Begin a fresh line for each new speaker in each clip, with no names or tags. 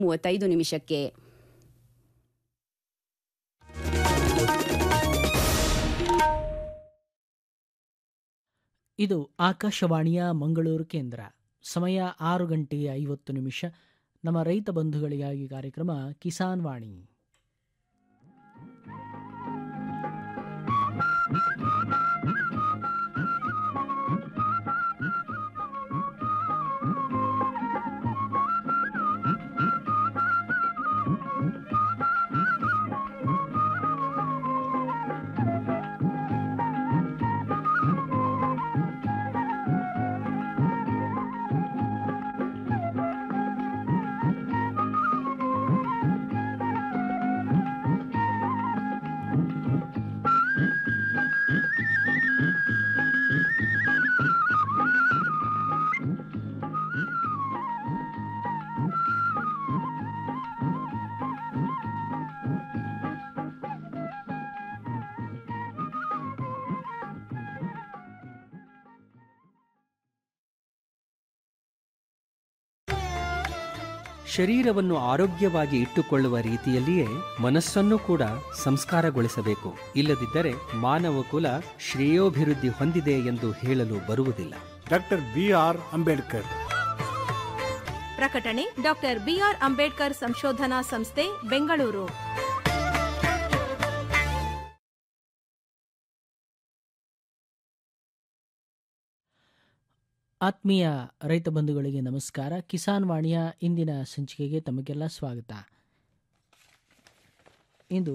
ಮೂವತ್ತೈದು ನಿಮಿಷಕ್ಕೆ
ಇದು ಆಕಾಶವಾಣಿಯ ಮಂಗಳೂರು ಕೇಂದ್ರ ಸಮಯ ಆರು ಗಂಟೆ ಐವತ್ತು ನಿಮಿಷ ನಮ್ಮ ರೈತ ಬಂಧುಗಳಿಗಾಗಿ ಕಾರ್ಯಕ್ರಮ ಕಿಸಾನ್ ವಾಣಿ
ಶರೀರವನ್ನು ಆರೋಗ್ಯವಾಗಿ ಇಟ್ಟುಕೊಳ್ಳುವ ರೀತಿಯಲ್ಲಿಯೇ ಮನಸ್ಸನ್ನು ಕೂಡ ಸಂಸ್ಕಾರಗೊಳಿಸಬೇಕು ಇಲ್ಲದಿದ್ದರೆ ಮಾನವ ಕುಲ ಶ್ರೇಯೋಭಿವೃದ್ಧಿ ಹೊಂದಿದೆ ಎಂದು ಹೇಳಲು ಬರುವುದಿಲ್ಲ
ಡಾಕ್ಟರ್ ಬಿ ಆರ್ ಅಂಬೇಡ್ಕರ್
ಪ್ರಕಟಣೆ ಡಾಕ್ಟರ್ ಬಿಆರ್ ಅಂಬೇಡ್ಕರ್ ಸಂಶೋಧನಾ ಸಂಸ್ಥೆ ಬೆಂಗಳೂರು
ಆತ್ಮೀಯ ರೈತ ಬಂಧುಗಳಿಗೆ ನಮಸ್ಕಾರ ಕಿಸಾನ್ ವಾಣಿಯ ಇಂದಿನ ಸಂಚಿಕೆಗೆ ತಮಗೆಲ್ಲ ಸ್ವಾಗತ ಇಂದು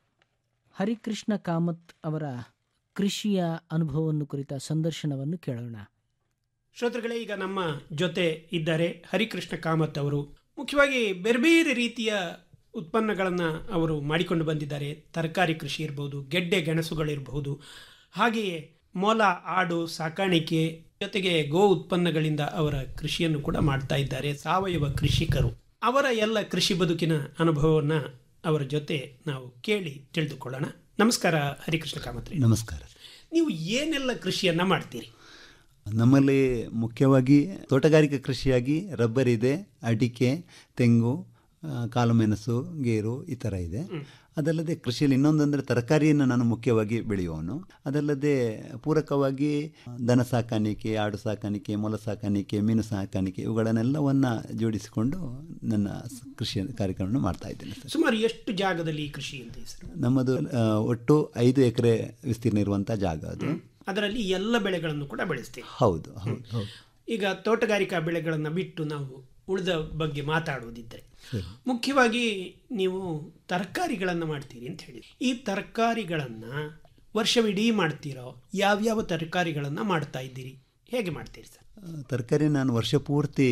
ಹರಿಕೃಷ್ಣ ಕಾಮತ್ ಅವರ ಕೃಷಿಯ ಅನುಭವವನ್ನು ಕುರಿತ ಸಂದರ್ಶನವನ್ನು ಕೇಳೋಣ
ಶ್ರೋತೃಗಳೇ ಈಗ ನಮ್ಮ ಜೊತೆ ಇದ್ದಾರೆ ಹರಿಕೃಷ್ಣ ಕಾಮತ್ ಅವರು ಮುಖ್ಯವಾಗಿ ಬೇರೆ ಬೇರೆ ರೀತಿಯ ಉತ್ಪನ್ನಗಳನ್ನು ಅವರು ಮಾಡಿಕೊಂಡು ಬಂದಿದ್ದಾರೆ ತರಕಾರಿ ಕೃಷಿ ಇರ್ಬೋದು ಗೆಡ್ಡೆ ಗೆಣಸುಗಳಿರಬಹುದು ಹಾಗೆಯೇ ಮೊಲ ಆಡು ಸಾಕಾಣಿಕೆ ಜೊತೆಗೆ ಗೋ ಉತ್ಪನ್ನಗಳಿಂದ ಅವರ ಕೃಷಿಯನ್ನು ಕೂಡ ಮಾಡ್ತಾ ಇದ್ದಾರೆ ಸಾವಯವ ಕೃಷಿಕರು ಅವರ ಎಲ್ಲ ಕೃಷಿ ಬದುಕಿನ ಅನುಭವವನ್ನು ಅವರ ಜೊತೆ ನಾವು ಕೇಳಿ ತಿಳಿದುಕೊಳ್ಳೋಣ ನಮಸ್ಕಾರ ಹರಿಕೃಷ್ಣ ಕಾಮತ್ರಿ
ನಮಸ್ಕಾರ
ನೀವು ಏನೆಲ್ಲ ಕೃಷಿಯನ್ನ ಮಾಡ್ತೀರಿ
ನಮ್ಮಲ್ಲಿ ಮುಖ್ಯವಾಗಿ ತೋಟಗಾರಿಕೆ ಕೃಷಿಯಾಗಿ ರಬ್ಬರ್ ಇದೆ ಅಡಿಕೆ ತೆಂಗು ಆ, ಕಾಳುಮೆಣಸು ಗೇರು ಈ ಥರ ಇದೆ ಅದಲ್ಲದೆ ಕೃಷಿಯಲ್ಲಿ ಇನ್ನೊಂದಂದರೆ ತರಕಾರಿಯನ್ನು ನಾನು ಮುಖ್ಯವಾಗಿ ಬೆಳೆಯುವವನು ಅದಲ್ಲದೆ ಪೂರಕವಾಗಿ ದನ ಸಾಕಾಣಿಕೆ ಆಡು ಸಾಕಾಣಿಕೆ ಮೊಲ ಸಾಕಾಣಿಕೆ ಮೀನು ಸಾಕಾಣಿಕೆ ಇವುಗಳನ್ನೆಲ್ಲವನ್ನು ಜೋಡಿಸಿಕೊಂಡು ನನ್ನ ಸ್- ಕೃಷಿ ಕಾರ್ಯಕ್ರಮವನ್ನು ಮಾಡ್ತಾ ಇದ್ದೇನೆ ಸರ್
ಸುಮಾರು ಎಷ್ಟು ಜಾಗದಲ್ಲಿ ಈ ಕೃಷಿ ಇದೆ ಸರ್
ನಮ್ಮದು ಆ, ಒಟ್ಟು ಐದು ಎಕರೆ ವಿಸ್ತೀರ್ಣ ಇರುವಂಥ ಜಾಗ ಅದು
ಅದರಲ್ಲಿ ಎಲ್ಲ ಬೆಳೆಗಳನ್ನು ಕೂಡ ಬೆಳೆಸ್ತೀವಿ
ಹೌದು ಹೌದು ಹೌದು
ಈಗ ತೋಟಗಾರಿಕಾ ಬೆಳೆಗಳನ್ನು ಬಿಟ್ಟು ನಾವು ಉಳಿದ ಬಗ್ಗೆ ಮಾತಾಡುವುದಿದ್ದರೆ ಮುಖ್ಯವಾಗಿ ನೀವು ತರಕಾರಿಗಳನ್ನು ಮಾಡ್ತೀರಿ ಅಂತ ಹೇಳಿ ಈ ತರಕಾರಿಗಳನ್ನು ವರ್ಷವಿಡೀ ಮಾಡ್ತೀರೋ ಯಾವ್ಯಾವ ತರಕಾರಿಗಳನ್ನು ಮಾಡ್ತಾ ಇದ್ದೀರಿ ಹೇಗೆ ಮಾಡ್ತೀರಿ ಸರ್
ತರಕಾರಿ ನಾನು ವರ್ಷ ಪೂರ್ತಿ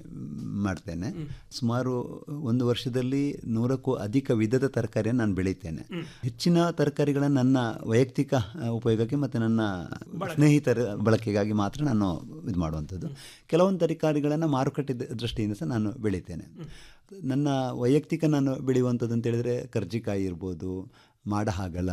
ಮಾಡ್ತೇನೆ ಸುಮಾರು ಒಂದು ವರ್ಷದಲ್ಲಿ ನೂರಕ್ಕೂ ಅಧಿಕ ವಿಧದ ತರಕಾರಿಯನ್ನು ನಾನು ಬೆಳೀತೇನೆ ಹೆಚ್ಚಿನ ತರಕಾರಿಗಳನ್ನು ನನ್ನ ವೈಯಕ್ತಿಕ ಆ, ಉಪಯೋಗಕ್ಕೆ ಮತ್ತು ನನ್ನ ಸ್ನೇಹಿತರ ಬಳಕೆಗಾಗಿ ಮಾತ್ರ ನಾನು ಇದು ಮಾಡುವಂಥದ್ದು ಕೆಲವೊಂದು ತರಕಾರಿಗಳನ್ನು ಮಾರುಕಟ್ಟೆ ದ- ದೃಷ್ಟಿಯಿಂದ ಸಹ ನಾನು ಬೆಳೀತೇನೆ ನನ್ನ ವೈಯಕ್ತಿಕ ನಾನು ಬೆಳೆಯುವಂಥದ್ದು ಅಂತ ಹೇಳಿದರೆ ಕರ್ಜಿಕಾಯಿ ಇರ್ಬೋದು ಮಾಡಹಾಗಲ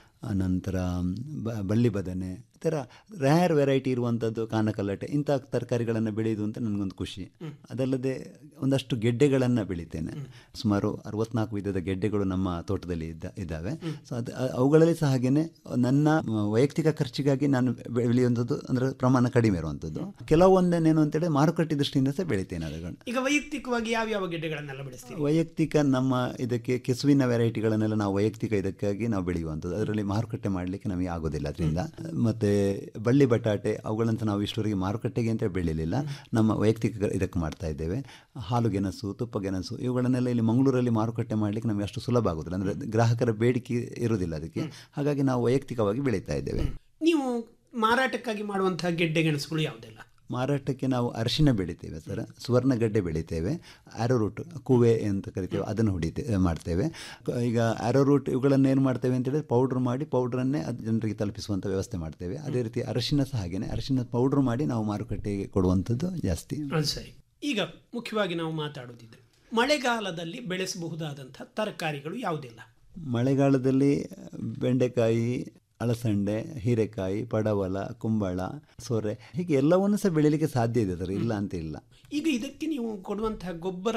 ನಂತರ ಬ ಬಳ್ಳಿ ಬದನೆ ಈ ಥರ ರ್ಯಾರ್ ವೆರೈಟಿ ಇರುವಂಥದ್ದು ಕಾನಕಲ್ಲಟೆ ಇಂಥ ತರಕಾರಿಗಳನ್ನು ಬೆಳೆಯೋದು ಅಂತ ನನಗೊಂದು ಖುಷಿ ಅದಲ್ಲದೆ ಒಂದಷ್ಟು ಗೆಡ್ಡೆಗಳನ್ನು ಬೆಳಿತೇನೆ ಸುಮಾರು ಅರವತ್ನಾಲ್ಕು ವಿಧದ ಗೆಡ್ಡೆಗಳು ನಮ್ಮ ತೋಟದಲ್ಲಿ ಇದ್ದ ಇದ್ದಾವೆ ಸೊ ಅದು ಅ- ಅವುಗಳಲ್ಲಿ ಸಹ ಹಾಗೆಯೇ ನನ್ನ ಮ, ವೈಯಕ್ತಿಕ ಖರ್ಚಿಗಾಗಿ ನಾನು ಬೆ- ಬೆಳೆಯುವಂಥದ್ದು ಅಂದರೆ ಪ್ರಮಾಣ ಕಡಿಮೆ ಇರುವಂಥದ್ದು ಕೆಲವೊಂದೇನೇನು ಅಂತೇಳಿ ಮಾರುಕಟ್ಟೆ ದೃಷ್ಟಿಯಿಂದ ಸಹ ಬೆಳಿತೇನೆ ಅದನ್ನು
ಈಗ ವೈಯಕ್ತಿಕವಾಗಿ ಯಾವ್ಯಾವ ಗೆಡ್ಡೆಗಳನ್ನೆಲ್ಲ ಬೆಳೆಸ್ತೀರಿ
ವೈಯಕ್ತಿಕ ನಮ್ಮ ಇದಕ್ಕೆ ಕೆಸುವಿನ ವೆರೈಟಿಗಳನ್ನೆಲ್ಲ ನಾವು ವೈಯಕ್ತಿಕ ಇದಕ್ಕಾಗಿ ನಾವು ಬೆಳೆಯುವಂಥದ್ದು ಅದರಲ್ಲಿ ಮಾರುಕಟ್ಟೆ ಮಾಡಲಿಕ್ಕೆ ನಮಗೆ ಆಗೋದಿಲ್ಲ ಅದರಿಂದ ಮತ್ತು ಬಳ್ಳಿ ಬಟಾಟೆ ಅವುಗಳಂತ ನಾವು ಇಷ್ಟವರೆಗೆ ಮಾರುಕಟ್ಟೆಗೆ ಅಂತ ಬೆಳೀಲಿಲ್ಲ ನಮ್ಮ ವೈಯಕ್ತಿಕ ಇದಕ್ಕೆ ಮಾಡ್ತಾ ಇದ್ದೇವೆ ಹಾಲು ಗೆಣಸು ತುಪ್ಪ ಗೆಣಸು ಇವುಗಳನ್ನೆಲ್ಲ ಇಲ್ಲಿ ಮಂಗಳೂರಲ್ಲಿ ಮಾರುಕಟ್ಟೆ ಮಾಡಲಿಕ್ಕೆ ನಮಗೆ ಅಷ್ಟು ಸುಲಭ ಆಗೋದಿಲ್ಲ ಅಂದರೆ ಗ್ರಾಹಕರ ಬೇಡಿಕೆ ಇರುವುದಿಲ್ಲ ಅದಕ್ಕೆ ಹಾಗಾಗಿ ನಾವು ವೈಯಕ್ತಿಕವಾಗಿ ಬೆಳೀತಾ ಇದ್ದೇವೆ
ನೀವು ಮಾರಾಟಕ್ಕಾಗಿ ಮಾಡುವಂತಹ ಗೆಡ್ಡೆ ಗೆಣಸುಗಳು ಯಾವುದೆಲ್ಲ
ಮಾರಾಟಕ್ಕೆ ನಾವು ಅರಿಶಿನ ಬೆಳಿತೇವೆ ಸರ್ ಸುವರ್ಣಗಡ್ಡೆ ಬೆಳಿತೇವೆ ಆರೋ ರೂಟ್ ಕೂವೆ ಅಂತ ಕರಿತೇವೆ ಅದನ್ನು ಹೊಡಿತೇ ಮಾಡ್ತೇವೆ ಕ- ಈಗ ಆರೋ ರೂಟ್ ಇವುಗಳನ್ನು ಏನು ಮಾಡ್ತೇವೆ ಅಂತೇಳಿ ಪೌಡ್ರ್ ಮಾಡಿ ಪೌಡ್ರನ್ನೇ ಅದು ಜನರಿಗೆ ತಲುಪಿಸುವಂಥ ವ್ಯವಸ್ಥೆ ಮಾಡ್ತೇವೆ ಅದೇ ರೀತಿ ಅರಿಶಿನ ಸಹ ಹಾಗೇನೆ ಅರಿಶಿನ ಪೌಡ್ರ್ ಮಾಡಿ ನಾವು ಮಾರುಕಟ್ಟೆಗೆ ಕೊಡುವಂಥದ್ದು ಜಾಸ್ತಿ
ಅದು ಸರಿ ಈಗ ಮುಖ್ಯವಾಗಿ ನಾವು ಮಾತಾಡೋದಿದ್ರೆ ಮಳೆಗಾಲದಲ್ಲಿ ಬೆಳೆಸಬಹುದಾದಂಥ ತರಕಾರಿಗಳು ಯಾವುದಿಲ್ಲ
ಮಳೆಗಾಲದಲ್ಲಿ ಬೆಂಡೆಕಾಯಿ ಅಳಸಂಡೆ ಹೀರೆಕಾಯಿ ಪಡವಲ ಕುಂಬಳ ಸೊರೆ ಹೀಗೆ ಎಲ್ಲವನ್ನೂ ಸಹ ಬೆಳೀಲಿಕ್ಕೆ ಸಾಧ್ಯ ಇದೆ ಸರ್ ಇಲ್ಲ ಅಂತ ಇಲ್ಲ
ಈಗ ಇದಕ್ಕೆ ನೀವು ಕೊಡುವಂತಹ ಗೊಬ್ಬರ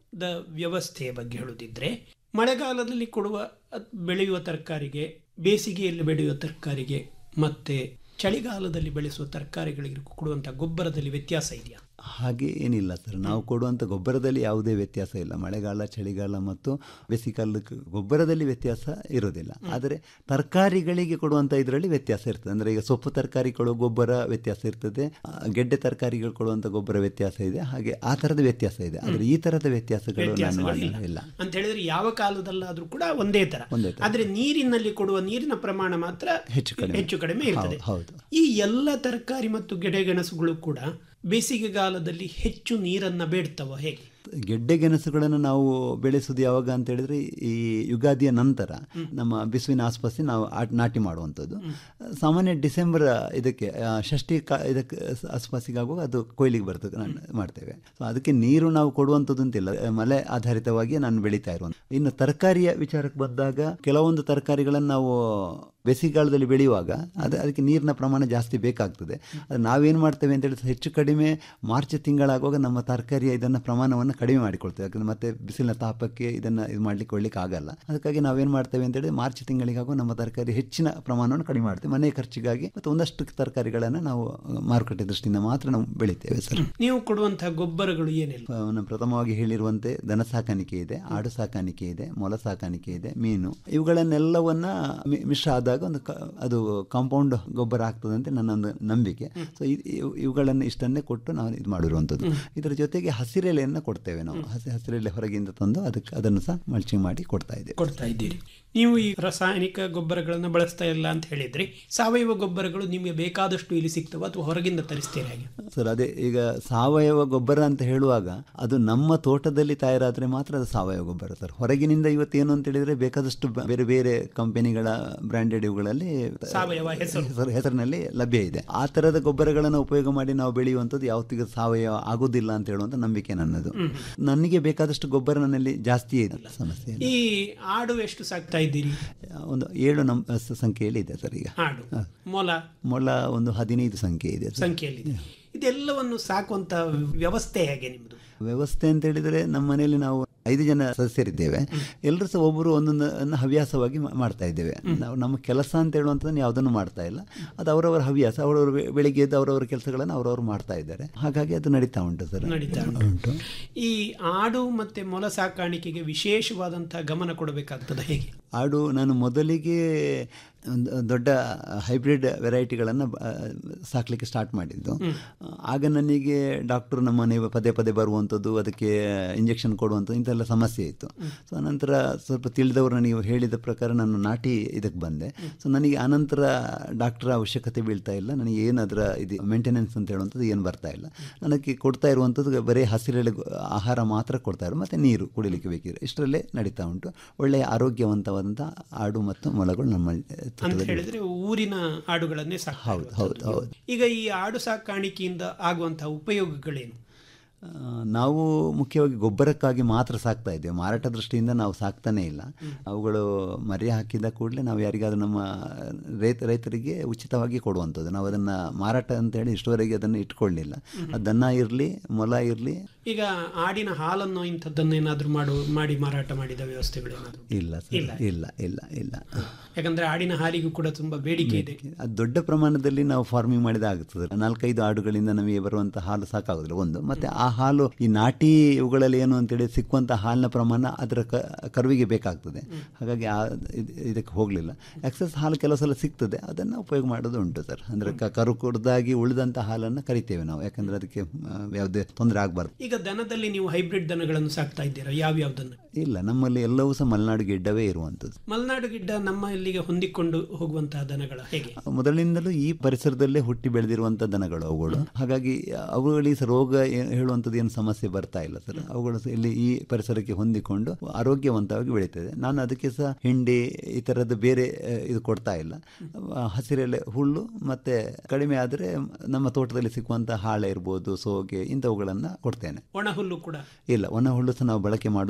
ದ ವ್ಯವಸ್ಥೆಯ ಬಗ್ಗೆ ಹೇಳುದಿದ್ರೆ ಮಳೆಗಾಲದಲ್ಲಿ ಕೊಡುವ ಅತ್- ಬೆಳೆಯುವ ತರಕಾರಿಗೆ ಬೇಸಿಗೆಯಲ್ಲಿ ಬೆಳೆಯುವ ತರಕಾರಿಗೆ ಮತ್ತೆ ಚಳಿಗಾಲದಲ್ಲಿ ಬೆಳೆಸುವ ತರಕಾರಿಗಳಿಗೆ ಕೊಡುವಂಥ ಗೊಬ್ಬರದಲ್ಲಿ ವ್ಯತ್ಯಾಸ ಇದೆಯಾ
ಹಾಗೆ ಏನಿಲ್ಲ ಸರ್ ನಾವು ಕೊಡುವಂಥ ಗೊಬ್ಬರದಲ್ಲಿ ಯಾವುದೇ ವ್ಯತ್ಯಾಸ ಇಲ್ಲ ಮಳೆಗಾಲ ಚಳಿಗಾಲ ಮತ್ತು ಬೇಸಿಗೆಕಾಲಕ್ಕೆ ಗೊಬ್ಬರದಲ್ಲಿ ವ್ಯತ್ಯಾಸ ಇರೋದಿಲ್ಲ ಆದರೆ ತರಕಾರಿಗಳಿಗೆ ಕೊಡುವಂಥ ಇದರಲ್ಲಿ ವ್ಯತ್ಯಾಸ ಇರ್ತದೆ ಅಂದರೆ ಈಗ ಸೊಪ್ಪು ತರಕಾರಿ ಕೊಡುವ ಗೊಬ್ಬರ ವ್ಯತ್ಯಾಸ ಇರ್ತದೆ ಆ, ಗೆಡ್ಡೆ ತರಕಾರಿಗಳು ಕೊಡುವಂಥ ಗೊಬ್ಬರ ವ್ಯತ್ಯಾಸ ಇದೆ ಹಾಗೆ ಆ ಥರದ ವ್ಯತ್ಯಾಸ ಇದೆ ಆದರೆ ಈ ಥರದ ವ್ಯತ್ಯಾಸಗಳು ನಾನು
ವ್ಯತ್ಯಾಸಗಳಿಲ್ಲ
ಮಾಡಿಲ್ಲ ಇಲ್ಲ
ಅಂತ ಹೇಳಿದ್ರೆ ಯಾವ ಕಾಲದಲ್ಲಾದ್ರೂ ಕೂಡ ಒಂದೇ ತರ
ಒಂದೇ ತರ.
ಆದ್ರೆ ನೀರಿನಲ್ಲಿ ಕೊಡುವ ನೀರಿನ ಪ್ರಮಾಣ ಮಾತ್ರ
ಹೆಚ್ಚು ಕಡಿಮೆ.
ಹೆಚ್ಚು ಕಡಿಮೆ ಇರ್ತದೆ
ಹೌದು, ಹೌದು.
ಈ ಎಲ್ಲ ತರಕಾರಿ ಮತ್ತು ಗೆಣಸುಗಳು ಕೂಡ ಬೇಸಿಗೆಗಾಲದಲ್ಲಿ ಹೆಚ್ಚು ನೀರನ್ನ ಬೇಡ್ತವ ಹೇಗೆ
ಗೆಡ್ಡೆ ಗೆಣಸುಗಳನ್ನು ನಾವು ಬೆಳೆಸೋದು ಯಾವಾಗ ಅಂತ ಹೇಳಿದ್ರೆ ಈ ಯುಗಾದಿಯ ನಂತರ ನಮ್ಮ ಬಿಸುವಿನ ಆಸ್ಪಾಸಿ ನಾವು ಆ- ನಾಟಿ ಮಾಡುವಂಥದ್ದು ಸಾಮಾನ್ಯ ಡಿಸೆಂಬರ್ ಇದಕ್ಕೆ ಆ, ಷಷ್ಠಿ ಕಾ ಇದಕ್ಕೆ ಸ- ಆಸ್ಪಾಸಿಗಾಗುವಾಗ ಅದು ಕೊಯ್ಲಿಗೆ ಬರ್ತದೆ ನಾನು ಮಾಡ್ತೇವೆ ಸೊ ಅದಕ್ಕೆ ನೀರು ನಾವು ಕೊಡುವಂಥದ್ದು ಅಂತಿಲ್ಲ ಆ, ಮಳೆ ಆಧಾರಿತವಾಗಿ ನಾನು ಬೆಳೀತಾ ಇರುವಂಥ ಇನ್ನು ತರಕಾರಿಯ ವಿಚಾರಕ್ಕೆ ಬಂದಾಗ ಕೆಲವೊಂದು ತರಕಾರಿಗಳನ್ನು ನಾವು ಬೇಸಿಗೆಗಾಲದಲ್ಲಿ ಬೆಳೆಯುವಾಗ ಅದು ಅದಕ್ಕೆ ನೀರಿನ ಪ್ರಮಾಣ ಜಾಸ್ತಿ ಬೇಕಾಗ್ತದೆ ಅದು ನಾವೇನು ಮಾಡ್ತೇವೆ ಅಂತ ಹೇಳಿದ್ರೆ ಹೆಚ್ಚು ಕಡಿಮೆ ಮಾರ್ಚ್ ತಿಂಗಳಾಗುವಾಗ ನಮ್ಮ ತರಕಾರಿಯ ಇದನ್ನು ಪ್ರಮಾಣವನ್ನು ಕಡಿಮೆ ಮಾಡಿಕೊಳ್ತೇವೆ ಯಾಕಂದ್ರೆ ಮತ್ತೆ ಬಿಸಿಲಿನ ತಾಪಕ್ಕೆ ಇದನ್ನು ಇದು ಮಾಡ್ಲಿಕ್ಕೆ ಕೊಡ್ಲಿಕ್ಕೆ ಆಗಲ್ಲ ಅದಕ್ಕಾಗಿ ನಾವೇನು ಮಾಡ್ತೇವೆ ಅಂತ ಹೇಳಿದ್ರೆ ಮಾರ್ಚ್ ತಿಂಗಳಿಗಾಗುವ ನಮ್ಮ ತರಕಾರಿ ಹೆಚ್ಚಿನ ಪ್ರಮಾಣವನ್ನು ಕಡಿಮೆ ಮಾಡ್ತೇವೆ ಮನೆ ಖರ್ಚಿಗಾಗಿ ಮತ್ತು ಒಂದಷ್ಟು ತರಕಾರಿಗಳನ್ನು ನಾವು ಮಾರುಕಟ್ಟೆ ದೃಷ್ಟಿಯಿಂದ ಮಾತ್ರ ನಾವು ಬೆಳಿತೇವೆ ಸರ್
ನೀವು ಕೊಡುವಂತಹ ಗೊಬ್ಬರಗಳು ಏನಿಲ್ಲ
ನಾನು ಪ್ರಥಮವಾಗಿ ಹೇಳಿರುವಂತೆ ದನ ಸಾಕಾಣಿಕೆ ಇದೆ ಆಡು ಸಾಕಾಣಿಕೆ ಇದೆ ಮೊಲ ಸಾಕಾಣಿಕೆ ಇದೆ ಮೀನು ಇವುಗಳನ್ನೆಲ್ಲವನ್ನ ಮಿ- ಮಿಶ್ರ ಆದಾಗ ಒಂದು ಕ- ಅದು ಕಾಂಪೌಂಡ್ ಗೊಬ್ಬರ ಆಗ್ತದೆ ಅಂತ ನನ್ನ ಒಂದು ನಂಬಿಕೆ ಸೊ ಇವುಗಳನ್ನು ಇಷ್ಟನ್ನೇ ಕೊಟ್ಟು ನಾವು ಇದು ಮಾಡಿರುವಂಥದ್ದು ಇದರ ಜೊತೆಗೆ ಹಸಿರೆಲೆಯನ್ನು ಕೊಡ್ತೇವೆ ನಾವು ಹಸಿ ಹಸಿರೆಲೆ ಹೊರಗಿಂದ ತಂದು ಅದಕ್ಕೆ ಅದನ್ನು ಸಹ ಮಲ್ಚಿಂಗ್ ಮಾಡಿ ಕೊಡ್ತಾ ಇದ್ದೇವೆ
ಕೊಡ್ತಾ ಇದ್ದೀರಿ ನೀವು ಈ ರಾಸಾಯನಿಕ ಗೊಬ್ಬರಗಳನ್ನ ಬಳಸ್ತಾ ಇಲ್ಲ ಅಂತ ಹೇಳಿದ್ರಿ ಸಾವಯವ ಗೊಬ್ಬರಗಳು ನಿಮಗೆ ಬೇಕಾದಷ್ಟು ಇಲ್ಲಿ ಸಿಗ್ತವ ಅಥವಾ ಹೊರಗಿಂದ ತರಿಸ್ತೀರಿ ಹಾಗೆ
ಸರ್ ಅದೇ ಈಗ ಸಾವಯವ ಗೊಬ್ಬರ ಅಂತ ಹೇಳುವಾಗ ಅದು ನಮ್ಮ ತೋಟದಲ್ಲಿ ತಯಾರಾದರೆ ಮಾತ್ರ ಅದು ಸಾವಯವ ಗೊಬ್ಬರ ಸರ್ ಹೊರಗಿನಿಂದ ಇವತ್ತೇನು ಅಂತ ಹೇಳಿದ್ರೆ ಬೇಕಾದಷ್ಟು ಬ- ಬೇರೆ ಬೇರೆ ಕಂಪನಿಗಳ ಬ್ರಾಂಡೆಡ್ ಇವುಗಳಲ್ಲಿ
ಸಾವಯವ ಹೆಸರು.
ಹೆಸರು ಹೆಸರಿನಲ್ಲಿ ಲಭ್ಯ ಇದೆ ಆ ಥರದ ಗೊಬ್ಬರಗಳನ್ನು ಉಪಯೋಗ ಮಾಡಿ ನಾವು ಬೆಳೆಯುವಂಥದ್ದು ಯಾವತ್ತಿಗೂ ಸಾವಯವ ಆಗೋದಿಲ್ಲ ಅಂತ ಹೇಳುವಂಥ ನಂಬಿಕೆ ನನ್ನದು ನನಗೆ ಬೇಕಾದಷ್ಟು ಗೊಬ್ಬರ ನನ್ನಲ್ಲಿ ಜಾಸ್ತಿ ಇದೆ ಸಮಸ್ಯೆ ಇಲ್ಲ.
ಈ ಆಡು ಎಷ್ಟು ಸಾಕ್ತಾ ಇದ್ದೀರಿ
ಒಂದು ಏಳು ನಂ ಸ- ಸಂಖ್ಯೆಯಲ್ಲಿ ಇದೆ ಸರ್ ಈಗ
ಆಡು ಮೊಲ
ಮೊಲ ಒಂದು ಹದಿನೈದು ಸಂಖ್ಯೆ ಇದೆ ಸರ್.
ಸಂಖ್ಯೆಯಲ್ಲಿ ಇದೆಲ್ಲವನ್ನು ಸಾಕುವಂತ ವ್ಯವಸ್ಥೆ ಹೇಗೆ ನಿಮ್ಮದು
ವ್ಯವಸ್ಥೆ ಅಂತ ಹೇಳಿದರೆ ನಮ್ಮ ಮನೆಯಲ್ಲಿ ನಾವು ಐದು ಜನ ಸದಸ್ಯರಿದ್ದೇವೆ ಎಲ್ಲರೂ ಸಹ ಒಬ್ಬರು ಒಂದೊಂದನ್ನು ಹವ್ಯಾಸವಾಗಿ ಮಾ- ಮಾಡ್ತಾ ಇದ್ದೇವೆ ನಾವು ನಮ್ಮ ಕೆಲಸ ಅಂತ ಹೇಳುವಂಥದ್ದನ್ನು ಯಾವುದನ್ನು ಮಾಡ್ತಾ ಇಲ್ಲ ಅದು ಅವರವರ ಹವ್ಯಾಸ ಅವರವರು ಬೆ- ಬೆಳಿಗ್ಗೆ ಎದ್ದು ಅವರವರ ಕೆಲಸಗಳನ್ನು ಅವರವರು ಮಾಡ್ತಾ ಇದ್ದಾರೆ ಹಾಗಾಗಿ ಅದು ನಡೀತಾ ಉಂಟು ಸರ್
ನಡೀತಾ ಉಂಟು. ಈ ಆಡು ಮತ್ತೆ ಮೊಲ ಸಾಕಾಣಿಕೆಗೆ ವಿಶೇಷವಾದಂತಹ ಗಮನ ಕೊಡಬೇಕಾಗ್ತದೆ ಹೇಗೆ
ಆಡು ನಾನು ಮೊದಲಿಗೆ ಒಂದು ದೊಡ್ಡ ಹೈಬ್ರಿಡ್ ವೆರೈಟಿಗಳನ್ನು ಸಾಕಲಿಕ್ಕೆ ಸ್ಟಾರ್ಟ್ ಮಾಡಿದ್ದು ಆಗ ನನಗೆ ಡಾಕ್ಟರ್ ನಮ್ಮ ಮನೆ ಪದೇ ಪದೇ ಬರುವಂಥದ್ದು ಅದಕ್ಕೆ ಇಂಜೆಕ್ಷನ್ ಕೊಡುವಂಥದ್ದು ಇಂಥೆಲ್ಲ ಸಮಸ್ಯೆ ಇತ್ತು ಸೊ ಅನಂತರ ಸ್ವಲ್ಪ ತಿಳಿದವರು ನನಗೆ ಹೇಳಿದ ಪ್ರಕಾರ ನಾನು ನಾಟಿ ಇದಕ್ಕೆ ಬಂದೆ ಸೊ ನನಗೆ ಆನಂತರ ಡಾಕ್ಟರ್ ಅವಶ್ಯಕತೆ ಬೀಳ್ತಾ ಇಲ್ಲ ನನಗೆ ಏನು ಅದರ ಇದು ಮೇಂಟೆನೆನ್ಸ್ ಅಂತ ಹೇಳುವಂಥದ್ದು ಏನು ಬರ್ತಾ ಇಲ್ಲ ನನಗೆ ಕೊಡ್ತಾ ಇರುವಂಥದ್ದು ಬರೀ ಹಸಿರೆಲೆ ಗೊ- ಆಹಾರ ಮಾತ್ರ ಕೊಡ್ತಾ ಇರೋ ಮತ್ತು ನೀರು ಕುಡಿಲಿಕ್ಕೆ ಬೇಕಿರೋ ಇಷ್ಟರಲ್ಲೇ ನಡೀತಾ ಉಂಟು ಒಳ್ಳೆಯ ಆರೋಗ್ಯವಂತವಾದಂಥ ಆಡು ಮತ್ತು ಮೊಲಗಳು ನಮ್ಮ
ಅಂತ
ತೋಟದಲ್ಲಿ
ಹೇಳಿದ್ರೆ ಊರಿನ ಆಡುಗಳನ್ನೇ ಸಾಕ್ತಾ
ಹೌದು, ಹೌದು,
ಇರುವಂತದ್ದು.
ಹೌದು.
ಈಗ ಈ ಆಡು ಸಾಕಾಣಿಕೆಯಿಂದ ಆಗುವಂತಹ ಉಪಯೋಗಗಳೇನು
ಆ, ನಾವು ಮುಖ್ಯವಾಗಿ ಗೊಬ್ಬರಕ್ಕಾಗಿ ಮಾತ್ರ ಸಾಕ್ತಾ ಇದ್ದೇವೆ ಮಾರಾಟ ದೃಷ್ಟಿಯಿಂದ ನಾವು ಸಾಕ್ತಾನೇ ಇಲ್ಲ ಅವುಗಳು ಮರಿ ಹಾಕಿದ ಕೂಡಲೇ ನಾವು ಯಾರಿಗಾದ್ರೂ ನಮ್ಮ ರೈತ ರೈತರಿಗೆ ಉಚಿತವಾಗಿ ಕೊಡುವಂಥದ್ದು ನಾವು ಅದನ್ನು ಮಾರಾಟ ಅಂತೇಳಿ ಇಷ್ಟುವರೆಗೆ ಅದನ್ನು ಇಟ್ಕೊಳ್ಳಿಲ್ಲ ಅದು ದನ ಇರಲಿ ಮೊಲ ಇರಲಿ
ಈಗ ಆಡಿನ ಹಾಲನ್ನು ಇಂಥದ್ದನ್ನೇನಾದ್ರೂ ಮಾಡು ಮಾಡಿ ಮಾರಾಟ ಮಾಡಿದ ವ್ಯವಸ್ಥೆಗಳೇನಾದ್ರು
ಇಲ್ಲ ಸರ್
ಇಲ್ಲ.
ಇಲ್ಲ ಇಲ್ಲ ಇಲ್ಲ
ಯಾಕಂದ್ರೆ ಆಡಿನ ಹಾಲಿಗೂ ಕೂಡ ತುಂಬಾ ಬೇಡಿಕೆ ಇದೆ
ಅದು ದೊಡ್ಡ ಪ್ರಮಾಣದಲ್ಲಿ ನಾವು ಫಾರ್ಮಿಂಗ್ ಮಾಡಿದ ಆಗುತ್ತದೆ ನಾಲ್ಕೈದು ಆಡುಗಳಿಂದ ನಮಗೆ ಬರುವಂಥ ಹಾಲು ಸಾಕಾಗೋದಿಲ್ಲ ಒಂದು ಮತ್ತೆ ಆ ಹಾಲು ಈ ನಾಟಿ ಇವುಗಳಲ್ಲಿ ಏನು ಅಂತೇಳಿ ಸಿಕ್ಕುವಂಥ ಹಾಲಿನ ಪ್ರಮಾಣ ಅದರ ಕ ಕರುವಿಗೆ ಬೇಕಾಗ್ತದೆ ಹಾಗಾಗಿ ಆ ಇದ್- ಇದಕ್ಕೆ ಹೋಗಲಿಲ್ಲ ಎಕ್ಸಸ್ ಹಾಲು ಕೆಲವು ಸಲ ಸಿಗ್ತದೆ ಅದನ್ನು ಉಪಯೋಗ ಮಾಡೋದು ಉಂಟು ಸರ್ ಅಂದರೆ ಕ ಕರು ಕುಡ್ದಾಗಿ ಉಳಿದಂಥ ಹಾಲನ್ನು ಕರಿತೇವೆ ನಾವು ಯಾಕಂದರೆ ಅದಕ್ಕೆ ಆ, ಯಾವುದೇ ತೊಂದರೆ ಆಗಬಾರ್ದು
ಈಗ ದನದಲ್ಲಿ ನೀವು ಹೈಬ್ರಿಡ್ ದನಗಳನ್ನು ಸಾಕ್ತಾ ಇದ್ದೀರಾ ಯಾವ್ಯಾವ್ದನ್ನು
ಇಲ್ಲ ನಮ್ಮಲ್ಲಿ ಎಲ್ಲವೂ ಸಹ ಮಲೆನಾಡು ಗಿಡ್ಡವೇ ಇರುವಂಥದ್ದು
ಮಲೆನಾಡು ಗಿಡ್ಡ ನಮ್ಮ ಇಲ್ಲಿಗೆ ಹೊಂದಿಕೊಂಡು ಹೋಗುವಂತಹ ದನಗಳ ಹೇಗೆ
ಮೊದಲಿನಿಂದಲೂ ಈ ಪರಿಸರದಲ್ಲೇ ಹುಟ್ಟಿ ಬೆಳೆದಿರುವಂಥ ದನಗಳು ಅವುಗಳು ಹಾಗಾಗಿ ಅವುಗಳಿಗೆ ಸ ರೋಗ ಏ- ಹೇಳುವಂಥದ್ದು ಏನು ಸಮಸ್ಯೆ ಬರ್ತಾ ಇಲ್ಲ ಸರ್ ಅವುಗಳು ಸ ಇಲ್ಲಿ ಈ ಪರಿಸರಕ್ಕೆ ಹೊಂದಿಕೊಂಡು ಆರೋಗ್ಯವಂತವಾಗಿ ಬೆಳೀತದೆ ನಾನು ಅದಕ್ಕೆ ಸಹ ಹಿಂಡಿ ಈ ಥರದ್ದು ಬೇರೆ ಆ, ಇದು ಕೊಡ್ತಾ ಇಲ್ಲ ಆ, ಹಸಿರೆಲೆ ಹುಲ್ಲು ಮತ್ತು ಕಡಿಮೆ ಆದರೆ ನಮ್ಮ ತೋಟದಲ್ಲಿ ಸಿಕ್ಕುವಂಥ ಹಾಳೆ ಇರ್ಬೋದು ಸೋಗೆ ಇಂಥವುಗಳನ್ನು ಕೊಡ್ತೇನೆ
ಒಣ ಹುಲ್ಲು ಕೂಡ
ಇಲ್ಲ ಒಣ ಹುಲ್ಲು ಸಹ ನಾವು ಬಳಕೆ ಮಾಡೋದು ತುಂಬ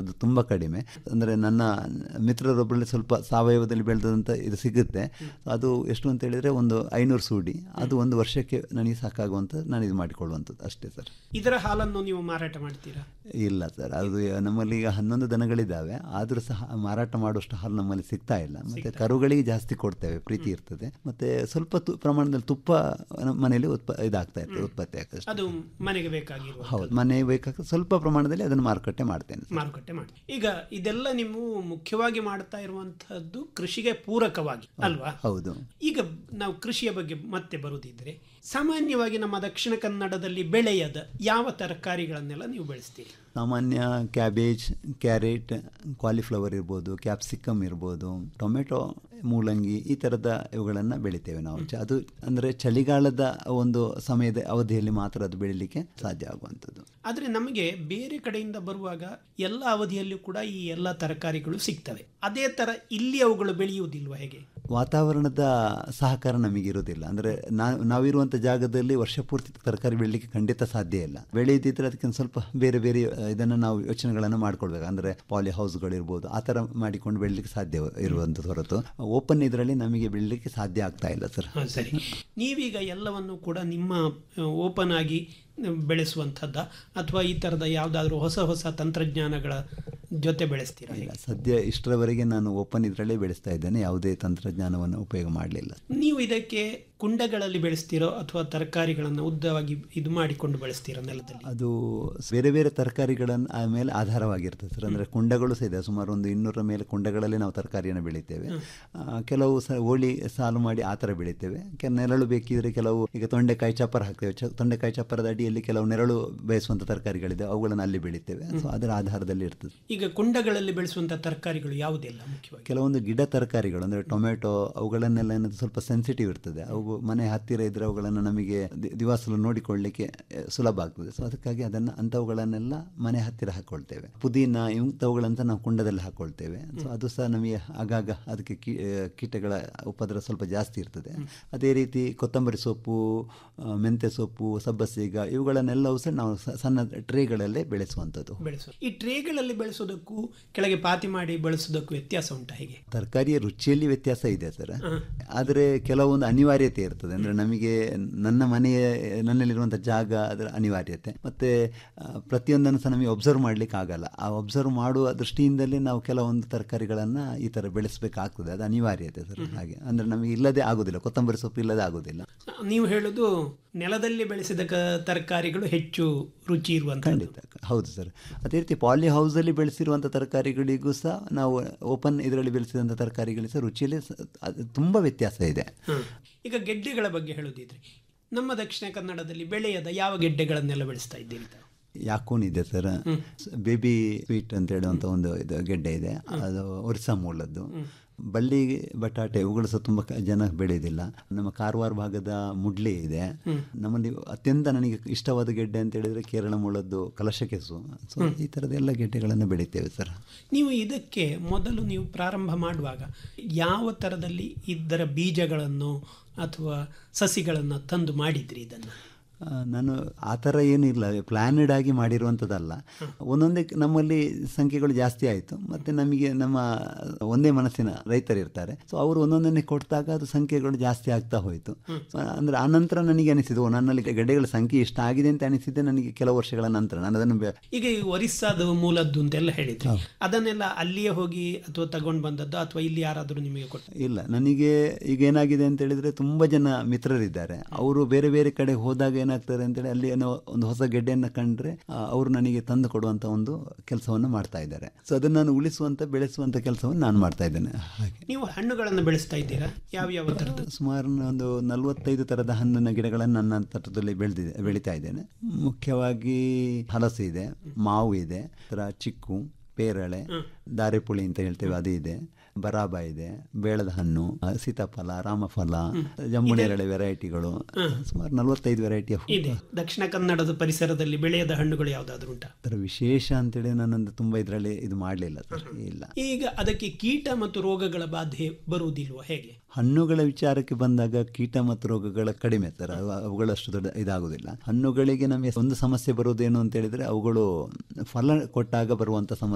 ಕಡಿಮೆ ಅಂದರೆ ನನ್ನ ಮಿತ್ರರೊಬ್ಬರಲ್ಲಿ ಸ್ವಲ್ಪ ಸಾವಯವದಲ್ಲಿ ಬೆಳೆದಂಥ ಇದು ಸಿಗುತ್ತೆ ಅದು ಎಷ್ಟು ಅಂತ ಹೇಳಿದರೆ ಒಂದು ಐನೂರು ಸೂಡಿ ಅದು ಒಂದು ವರ್ಷಕ್ಕೆ ನನಗೆ ಸಾಕಾಗುವಂಥ ನಾನು ಇದು ಮಾಡಿಕೊಳ್ಳುವಂಥದ್ದು ಅಷ್ಟೇ ಸರ್
ಇದರ ಹಾಲನ್ನು ನೀವು ಮಾರಾಟ ಮಾಡ್ತೀರಾ
ಇಲ್ಲ ಸರ್ ಅದು ನಮ್ಮಲ್ಲಿ ಈಗ ಹನ್ನೊಂದು ದನಗಳಿದ್ದಾವೆ ಆದರೂ ಸಹ ಮಾರಾಟ ಮಾಡುವಷ್ಟು ಹಾಲು ನಮ್ಮಲ್ಲಿ ಸಿಗ್ತಾ ಇಲ್ಲ ಮತ್ತು ಕರುಗಳಿಗೆ ಜಾಸ್ತಿ ಕೊಡ್ತೇವೆ ಪ್ರೀತಿ ಇರ್ತದೆ ಮತ್ತು ಸ್ವಲ್ಪ ತು ಪ್ರಮಾಣದಲ್ಲಿ ತುಪ್ಪ ನಮ್ಮ ಮನೆಯಲ್ಲಿ ಉತ್ಪ ಇದಾಗ್ತಾ ಇರ್ತದೆ ಉತ್ಪತ್ತಿ ಆಗ್ತದೆ ಅಷ್ಟೇ.
ಅದು ಮನೆಗೆ ಬೇಕಾಗಿರುವ
ಹೌದು ಮನೆ ಬೇಕಾಗ್ತದೆ ಸ್ವಲ್ಪ ಪ್ರಮಾಣದಲ್ಲಿ ಅದನ್ನು ಮಾರುಕಟ್ಟೆ ಮಾಡ್ತೇನೆ ಸರ್.
ಮಾರುಕಟ್ಟೆ ಮಾಡಿ ಈಗ ಇದೆಲ್ಲ ನೀವು ಮುಖ್ಯವಾಗಿ ಮಾಡ್ತಾ ಇರುವಂತಹದ್ದು ಕೃಷಿಗೆ ಪೂರಕವಾಗಿ ಅಲ್ವಾ
ಹೌದು
ಈಗ ನಾವು ಕೃಷಿಯ ಬಗ್ಗೆ ಮತ್ತೆ ಬರುದಿದ್ರೆ ಸಾಮಾನ್ಯವಾಗಿ ನಮ್ಮ ದಕ್ಷಿಣ ಕನ್ನಡದಲ್ಲಿ ಬೆಳೆಯದ ಯಾವ ತರಕಾರಿಗಳನ್ನೆಲ್ಲ ನೀವು ಬೆಳೆಸ್ತೀರಿ
ಸಾಮಾನ್ಯ ಕ್ಯಾಬೇಜ್ ಕ್ಯಾರೆಟ್ ಕಾಲಿಫ್ಲವರ್ ಇರ್ಬೋದು ಕ್ಯಾಪ್ಸಿಕಮ್ ಇರ್ಬೋದು ಟೊಮೆಟೊ ಮೂಲಂಗಿ ಈ ಥರದ ಇವುಗಳನ್ನು ಬೆಳಿತೇವೆ ನಾವು ಚ- ಅದು ಅಂದರೆ ಚಳಿಗಾಲದ ಒಂದು ಸಮಯದ ಅವಧಿಯಲ್ಲಿ ಮಾತ್ರ ಅದು ಬೆಳಿಲಿಕ್ಕೆ ಸಾಧ್ಯ ಆಗುವಂಥದ್ದು
ಆದರೆ ನಮಗೆ ಬೇರೆ ಕಡೆಯಿಂದ ಬರುವಾಗ ಎಲ್ಲ ಅವಧಿಯಲ್ಲೂ ಕೂಡ ಈ ಎಲ್ಲ ತರಕಾರಿಗಳು ಸಿಗ್ತವೆ ಅದೇ ತರ ಇಲ್ಲಿ ಅವುಗಳು ಬೆಳೆಯುವುದಿಲ್ವಾ ಹೇಗೆ
ವಾತಾವರಣದ ಸಹಕಾರ ನಮಗಿರೋದಿಲ್ಲ ಅಂದರೆ ನಾವು ನಾವಿರುವಂಥ ಜಾಗದಲ್ಲಿ ವರ್ಷ ಪೂರ್ತಿ ತರಕಾರಿ ಬೆಳಲಿಕ್ಕೆ ಖಂಡಿತ ಸಾಧ್ಯ ಇಲ್ಲ ಬೆಳೆಯದಿದ್ದರೆ ಅದಕ್ಕೆ ಒಂದು ಸ್ವಲ್ಪ ಬೇರೆ ಬೇರೆ ಇದನ್ನು ನಾವು ಯೋಚನೆಗಳನ್ನು ಮಾಡ್ಕೊಳ್ಬೇಕು ಅಂದರೆ ಪಾಲಿ ಹೌಸ್ಗಳಿರ್ಬೋದು ಆ ಥರ ಮಾಡಿಕೊಂಡು ಬೆಳಲಿಕ್ಕೆ ಸಾಧ್ಯ ಇರುವಂಥದ್ದು ಹೊರತು ಓಪನ್ ಇದರಲ್ಲಿ ನಮಗೆ ಬೆಳಲಿಕ್ಕೆ ಸಾಧ್ಯ ಆಗ್ತಾ ಇಲ್ಲ ಸರ್
ಹಾ, ಸರಿ ನೀವೀಗ ಎಲ್ಲವನ್ನು ಕೂಡ ನಿಮ್ಮ ಓಪನ್ ಆಗಿ ಬೆಳೆಸುವಂಥದ್ದ ಅಥವಾ ಈ ಥರದ ಯಾವುದಾದ್ರೂ ಹೊಸ ಹೊಸ ತಂತ್ರಜ್ಞಾನಗಳ ಜೊತೆ ಬೆಳೆಸ್ತೀರಾ
ಇಲ್ಲ ಸದ್ಯ ಇಷ್ಟರವರೆಗೆ ನಾನು ಓಪನ್ ಇದರಲ್ಲೇ ಬೆಳೆಸ್ತಾ ಇದ್ದೇನೆ ಯಾವುದೇ ತಂತ್ರಜ್ಞಾನವನ್ನು ಉಪಯೋಗ ಮಾಡಲಿಲ್ಲ
ನೀವು ಇದಕ್ಕೆ ಕುಂಡಗಳಲ್ಲಿ ಬೆಳೆಸ್ತೀರೋ ಅಥವಾ ತರಕಾರಿಗಳನ್ನು ಉದ್ದವಾಗಿ ಇದು ಮಾಡಿಕೊಂಡು ಬೆಳೆಸ್ತೀರೋ ನೆಲದಲ್ಲಿ
ಅದು ಬೇರೆ ಬೇರೆ ತರಕಾರಿಗಳನ್ನು ಆ ಮೇಲೆ ಆಧಾರವಾಗಿರ್ತದೆ ಸರ್ ಅಂದರೆ ಕುಂಡಗಳು ಸಹ ಇದೆ ಸುಮಾರು ಒಂದು ಇನ್ನೂರ ಮೇಲೆ ಕುಂಡಗಳಲ್ಲಿ ನಾವು ತರಕಾರಿಯನ್ನು ಬೆಳಿತೇವೆ ಆ, ಕೆಲವು ಸ ಓಳಿ ಸಾಲು ಮಾಡಿ ಆ ಥರ ಬೆಳಿತೇವೆ ಕೆ ನೆರಳು ಬೇಕಿದ್ರೆ ಕೆಲವು ಈಗ ತೊಂಡೆಕಾಯಿ ಚಪ್ಪರ ಹಾಕ್ತೇವೆ ಚ ತೊಂಡೆಕಾಯಿ ಚಪ್ಪರದ ಅಡಿಯಲ್ಲಿ ಕೆಲವು ನೆರಳು ಬಯಸುವಂಥ ತರಕಾರಿಗಳಿದೆ ಅವುಗಳನ್ನು ಅಲ್ಲಿ ಬೆಳಿತೇವೆ ಸೊ ಅದರ ಆಧಾರದಲ್ಲಿ ಇರ್ತದೆ
ಈಗ ಕುಂಡಗಳಲ್ಲಿ ಬೆಳೆಸುವಂಥ ತರಕಾರಿಗಳು ಯಾವುದೆಲ್ಲ ಮುಖ್ಯವಾಗಿ
ಕೆಲವೊಂದು ಗಿಡ ತರಕಾರಿಗಳು ಅಂದರೆ ಟೊಮೆಟೊ ಅವುಗಳನ್ನೆಲ್ಲ ಏನಂದ್ರೆ ಸ್ವಲ್ಪ ಸೆನ್ಸಿಟಿವ್ ಇರ್ತದೆ ಅವು ಮನೆ ಹತ್ತಿರ ಇದ್ರೆ ಅವುಗಳನ್ನು ನಮಗೆ ದಿ- ದಿವಸಲು ನೋಡಿಕೊಳ್ಳಲಿಕ್ಕೆ ಅಹ್, ಸುಲಭ ಆಗ್ತದೆ ಸೊ ಅದಕ್ಕಾಗಿ ಅದನ್ನು ಅಂಥವುಗಳನ್ನೆಲ್ಲ ಮನೆ ಹತ್ತಿರ ಹಾಕ್ಕೊಳ್ತೇವೆ ಪುದೀನ ಇಂಥವುಗಳಂತ ನಾವು ಕುಂಡದಲ್ಲಿ ಹಾಕ್ಕೊಳ್ತೇವೆ ಸೊ ಅದು ಸಹ ನಮಗೆ ಆಗಾಗ ಅದಕ್ಕೆ ಕೀ ಅಹ್, ಕೀಟಗಳ ಉಪದ್ರ ಸ್ವಲ್ಪ ಜಾಸ್ತಿ ಇರ್ತದೆ ಅದೇ ರೀತಿ ಕೊತ್ತಂಬರಿ ಸೊಪ್ಪು ಅಹ್, ಮೆಂತ್ಯ ಸೊಪ್ಪು ಸಬ್ಬಸ್ಸೀಗ ಇವುಗಳನ್ನೆಲ್ಲವೂ ಸಹ ನಾವು ಸ- ಸಣ್ಣ ಟ್ರೇಗಳಲ್ಲೇ ಬೆಳೆಸುವಂಥದ್ದು
ಬೆಳೆಸೋದು ಈ ಟ್ರೇಗಳಲ್ಲಿ ಬೆಳೆಸೋದಕ್ಕೂ ಕೆಳಗೆ ಪಾತಿ ಮಾಡಿ ಬೆಳೆಸೋದಕ್ಕೂ ವ್ಯತ್ಯಾಸ ಉಂಟಾ ಹೇಗೆ
ತರಕಾರಿಯ ರುಚಿಯಲ್ಲಿ ವ್ಯತ್ಯಾಸ ಇದೆ ಸರ್ ಆದರೆ ಕೆಲವೊಂದು ಅನಿವಾರ್ಯತೆ ಇರ್ತದೆ ಅಂದರೆ ನಮಗೆ ನನ್ನ ಮನೆಯ ನನ್ನಲ್ಲಿರುವಂಥ ಜಾಗ ಅದರ ಅನಿವಾರ್ಯತೆ ಮತ್ತು ಪ್ರತಿಯೊಂದನ್ನು ಸಹ ನಮಗೆ ಒಬ್ಸರ್ವ್ ಮಾಡಲಿಕ್ಕೆ ಆಗಲ್ಲ ಆ ಒಬ್ಸರ್ವ್ ಮಾಡುವ ದೃಷ್ಟಿಯಿಂದಲೇ ನಾವು ಕೆಲವೊಂದು ತರಕಾರಿಗಳನ್ನು ಈ ಥರ ಬೆಳೆಸಬೇಕಾಗ್ತದೆ ಅದು ಅನಿವಾರ್ಯತೆ ಸರ್ ಹಾಗೆ ಅಂದರೆ ನಮಗೆ ಇಲ್ಲದೆ ಆಗೋದಿಲ್ಲ ಕೊತ್ತಂಬರಿ ಸೊಪ್ಪು ಇಲ್ಲದೆ ಆಗೋದಿಲ್ಲ
ನೀವು ಹೇಳೋದು ನೆಲದಲ್ಲಿ ಬೆಳೆಸಿದ ಕ ತರಕಾರಿಗಳು ಹೆಚ್ಚು ರುಚಿ ಇರುವಂಥ
ಖಂಡಿತ ಹೌದು ಸರ್ ಅದೇ ರೀತಿ ಪಾಲಿ ಹೌಸಲ್ಲಿ ಬೆಳೆಸಿರುವಂಥ ತರಕಾರಿಗಳಿಗೂ ಸಹ ನಾವು ಓಪನ್ ಇದರಲ್ಲಿ ಬೆಳೆಸಿದಂಥ ತರಕಾರಿಗಳಿಗೆ ಸಹ ರುಚಿಯಲ್ಲಿ ಸ- ಅದು ತುಂಬ ವ್ಯತ್ಯಾಸ ಇದೆ
ಈಗ ಗೆಡ್ಡೆಗಳ ಬಗ್ಗೆ ಹೇಳೋದಿದ್ರೆ ನಮ್ಮ ದಕ್ಷಿಣ ಕನ್ನಡದಲ್ಲಿ ಬೆಳೆಯದ ಯಾವ ಗೆಡ್ಡೆಗಳನ್ನೆಲ್ಲ ಬೆಳೆಸ್ತಾ ಇದ್ದೀರಿ ತಾವು?
ಯಾಕೂನ್ ಇದೆ ಸರ್ ಬೇಬಿ ಸ್ವೀಟ್ ಅಂತ ಹೇಳುವಂಥ ಒಂದು ಇದು ಗೆಡ್ಡೆ ಇದೆ ಅದು ಒರಿಸ್ಸಾ ಮೂಲದ್ದು ಬಳ್ಳಿ ಬಟಾಟೆ ಇವುಗಳು ಸಹ ತುಂಬ ಕ- ಜನ ಬೆಳೆಯೋದಿಲ್ಲ ನಮ್ಮ ಕಾರವಾರ ಭಾಗದ ಮುಡ್ಲಿ ಇದೆ ನಮ್ಮಲ್ಲಿ ಅತ್ಯಂತ ನನಗೆ ಇಷ್ಟವಾದ ಗೆಡ್ಡೆ ಅಂತ ಹೇಳಿದ್ರೆ ಕೇರಳ ಮೂಲದ್ದು ಕಲಶಕೆಸು ಸೊ ಈ ಥರದ ಎಲ್ಲ ಗೆಡ್ಡೆಗಳನ್ನು ಬೆಳಿತೇವೆ ಸರ್
ನೀವು ಇದಕ್ಕೆ ಮೊದಲು ನೀವು ಪ್ರಾರಂಭ ಮಾಡುವಾಗ ಯಾವ ಥರದಲ್ಲಿ ಇದರ ಬೀಜಗಳನ್ನು ಅಥವಾ ಸಸಿಗಳನ್ನು ತಂದು ಮಾಡಿದ್ರಿ ಇದನ್ನು
ಆ, ನಾನು ಆ ಥರ ಏನಿಲ್ಲ ಪ್ಲ್ಯಾನೆಡ್ ಆಗಿ ಮಾಡಿರುವಂಥದ್ದಲ್ಲ ಒಂದೊಂದೇ ನಮ್ಮಲ್ಲಿ ಸಂಖ್ಯೆಗಳು ಜಾಸ್ತಿ ಆಯಿತು ಮತ್ತು ನಮಗೆ ನಮ್ಮ ಒಂದೇ ಮನಸ್ಸಿನ ರೈತರು ಇರ್ತಾರೆ ಸೊ ಅವರು ಒಂದೊಂದನ್ನೇ ಕೊಟ್ಟಾಗ ಅದು ಸಂಖ್ಯೆಗಳು ಜಾಸ್ತಿ ಆಗ್ತಾ ಹೋಯಿತು ಸೊ ಅಂದರೆ ಆನಂತರ ನನಗೆ ಅನಿಸಿತು ಓ, ನನ್ನಲ್ಲಿ ಗಡ್ಡೆಗಳ ಸಂಖ್ಯೆ ಇಷ್ಟ ಆಗಿದೆ ಅಂತ ಅನಿಸಿದ್ದೆ ನನಗೆ ಕೆಲವು ವರ್ಷಗಳ ನಂತರ ನಾನು ಅದನ್ನು ಬೆ-
ಈಗ ಈ ಒರಿಸ್ಸಾದ ಮೂಲದ್ದು ಅಂತೆಲ್ಲ ಹೇಳಿದ್ರಿ ಅದನ್ನೆಲ್ಲ ಅಲ್ಲಿಯೇ ಹೋಗಿ ಅಥವಾ ತಗೊಂಡು ಬಂದದ್ದು ಅಥವಾ ಇಲ್ಲಿ ಯಾರಾದರೂ ನಿಮಗೆ ಕೊಟ್ಟು
ಇಲ್ಲ ನನಗೆ ಈಗ ಏನಾಗಿದೆ ಅಂತ ಹೇಳಿದ್ರೆ ತುಂಬ ಜನ ಮಿತ್ರರಿದ್ದಾರೆ ಅವರು ಬೇರೆ ಬೇರೆ ಕಡೆ ಹೋದಾಗ ಏನಾಗ್ತಾರೆ ಅಂತೇಳಿ ಅಲ್ಲಿ ಏನೋ ಒಂದು ಹೊಸ ಗೆಡ್ಡೆಯನ್ನು ಕಂಡ್ರೆ ಆ, ಅವರು ನನಗೆ ತಂದು ಕೊಡುವಂಥ ಒಂದು ಕೆಲಸವನ್ನು ಮಾಡ್ತಾ ಇದ್ದಾರೆ ಸೊ ಅದನ್ನು ನಾನು ಉಳಿಸುವಂಥ ಬೆಳೆಸುವಂಥ ಕೆಲಸವನ್ನು ನಾನು ಮಾಡ್ತಾ ಇದ್ದೇನೆ ಹಾಗೆ
ನೀವು ಹಣ್ಣುಗಳನ್ನು ಬೆಳೆಸ್ತಾ ಇದ್ದೀರಾ ಯಾವ ಯಾವ ಥರದ್ದು
ಸುಮಾರು ಒಂದು ನಲವತ್ತೈದು ಥರದ ಹಣ್ಣಿನ ಗಿಡಗಳನ್ನು ನನ್ನ ತೋಟದಲ್ಲಿ ಬೆಳೆದಿದೆ ಬೆಳೀತಾ ಇದ್ದೇನೆ ಮುಖ್ಯವಾಗಿ ಹಲಸು ಇದೆ ಮಾವು ಇದೆ ಥರ ಚಿಕ್ಕು ಪೇರಳೆ ದಾರೆಪುಳಿ ಅಂತ ಹೇಳ್ತೇವೆ ಅದು ಇದೆ ಬರಾಬ ಇದೆ ಬೇಳದ ಹಣ್ಣು ಆ, ಸೀತಾಫಲ ರಾಮಫಲ ಜಂಬುನೇರಳೆ ವೆರೈಟಿಗಳು ಸುಮಾರು ನಲವತ್ತೈದು ವೆರೈಟಿಯ
ಇದೆ ದಕ್ಷಿಣ ಕನ್ನಡದ ಪರಿಸರದಲ್ಲಿ ಬೆಳೆಯದ ಹಣ್ಣುಗಳು ಯಾವುದಾದ್ರೂ ಉಂಟಾ
ಥರ ವಿಶೇಷ ಅಂತೇಳಿ ನಾನೊಂದು ತುಂಬ ಇದರಲ್ಲಿ ಇದು ಮಾಡಲಿಲ್ಲ ಸರ್ ಇಲ್ಲ
ಈಗ ಅದಕ್ಕೆ ಕೀಟ ಮತ್ತು ರೋಗಗಳ ಬಾಧೆ ಬರುವುದಿಲ್ವಾ ಹೇಗೆ
ಹಣ್ಣುಗಳ ವಿಚಾರಕ್ಕೆ ಬಂದಾಗ ಕೀಟ ಮತ್ತು ರೋಗಗಳ ಕಡಿಮೆ ಸರ್ ಅವು- ಅವುಗಳಷ್ಟು ದೊಡ್ಡ ಇದಾಗುದಿಲ್ಲ ಹಣ್ಣುಗಳಿಗೆ ನಮಗೆ ಒಂದು ಸಮಸ್ಯೆ ಬರುವುದೇನು ಅಂತ ಹೇಳಿದ್ರೆ ಅವುಗಳು ಫಲ ಕೊಟ್ಟಾಗ ಬರುವಂಥ ಸಮಸ್ಯೆ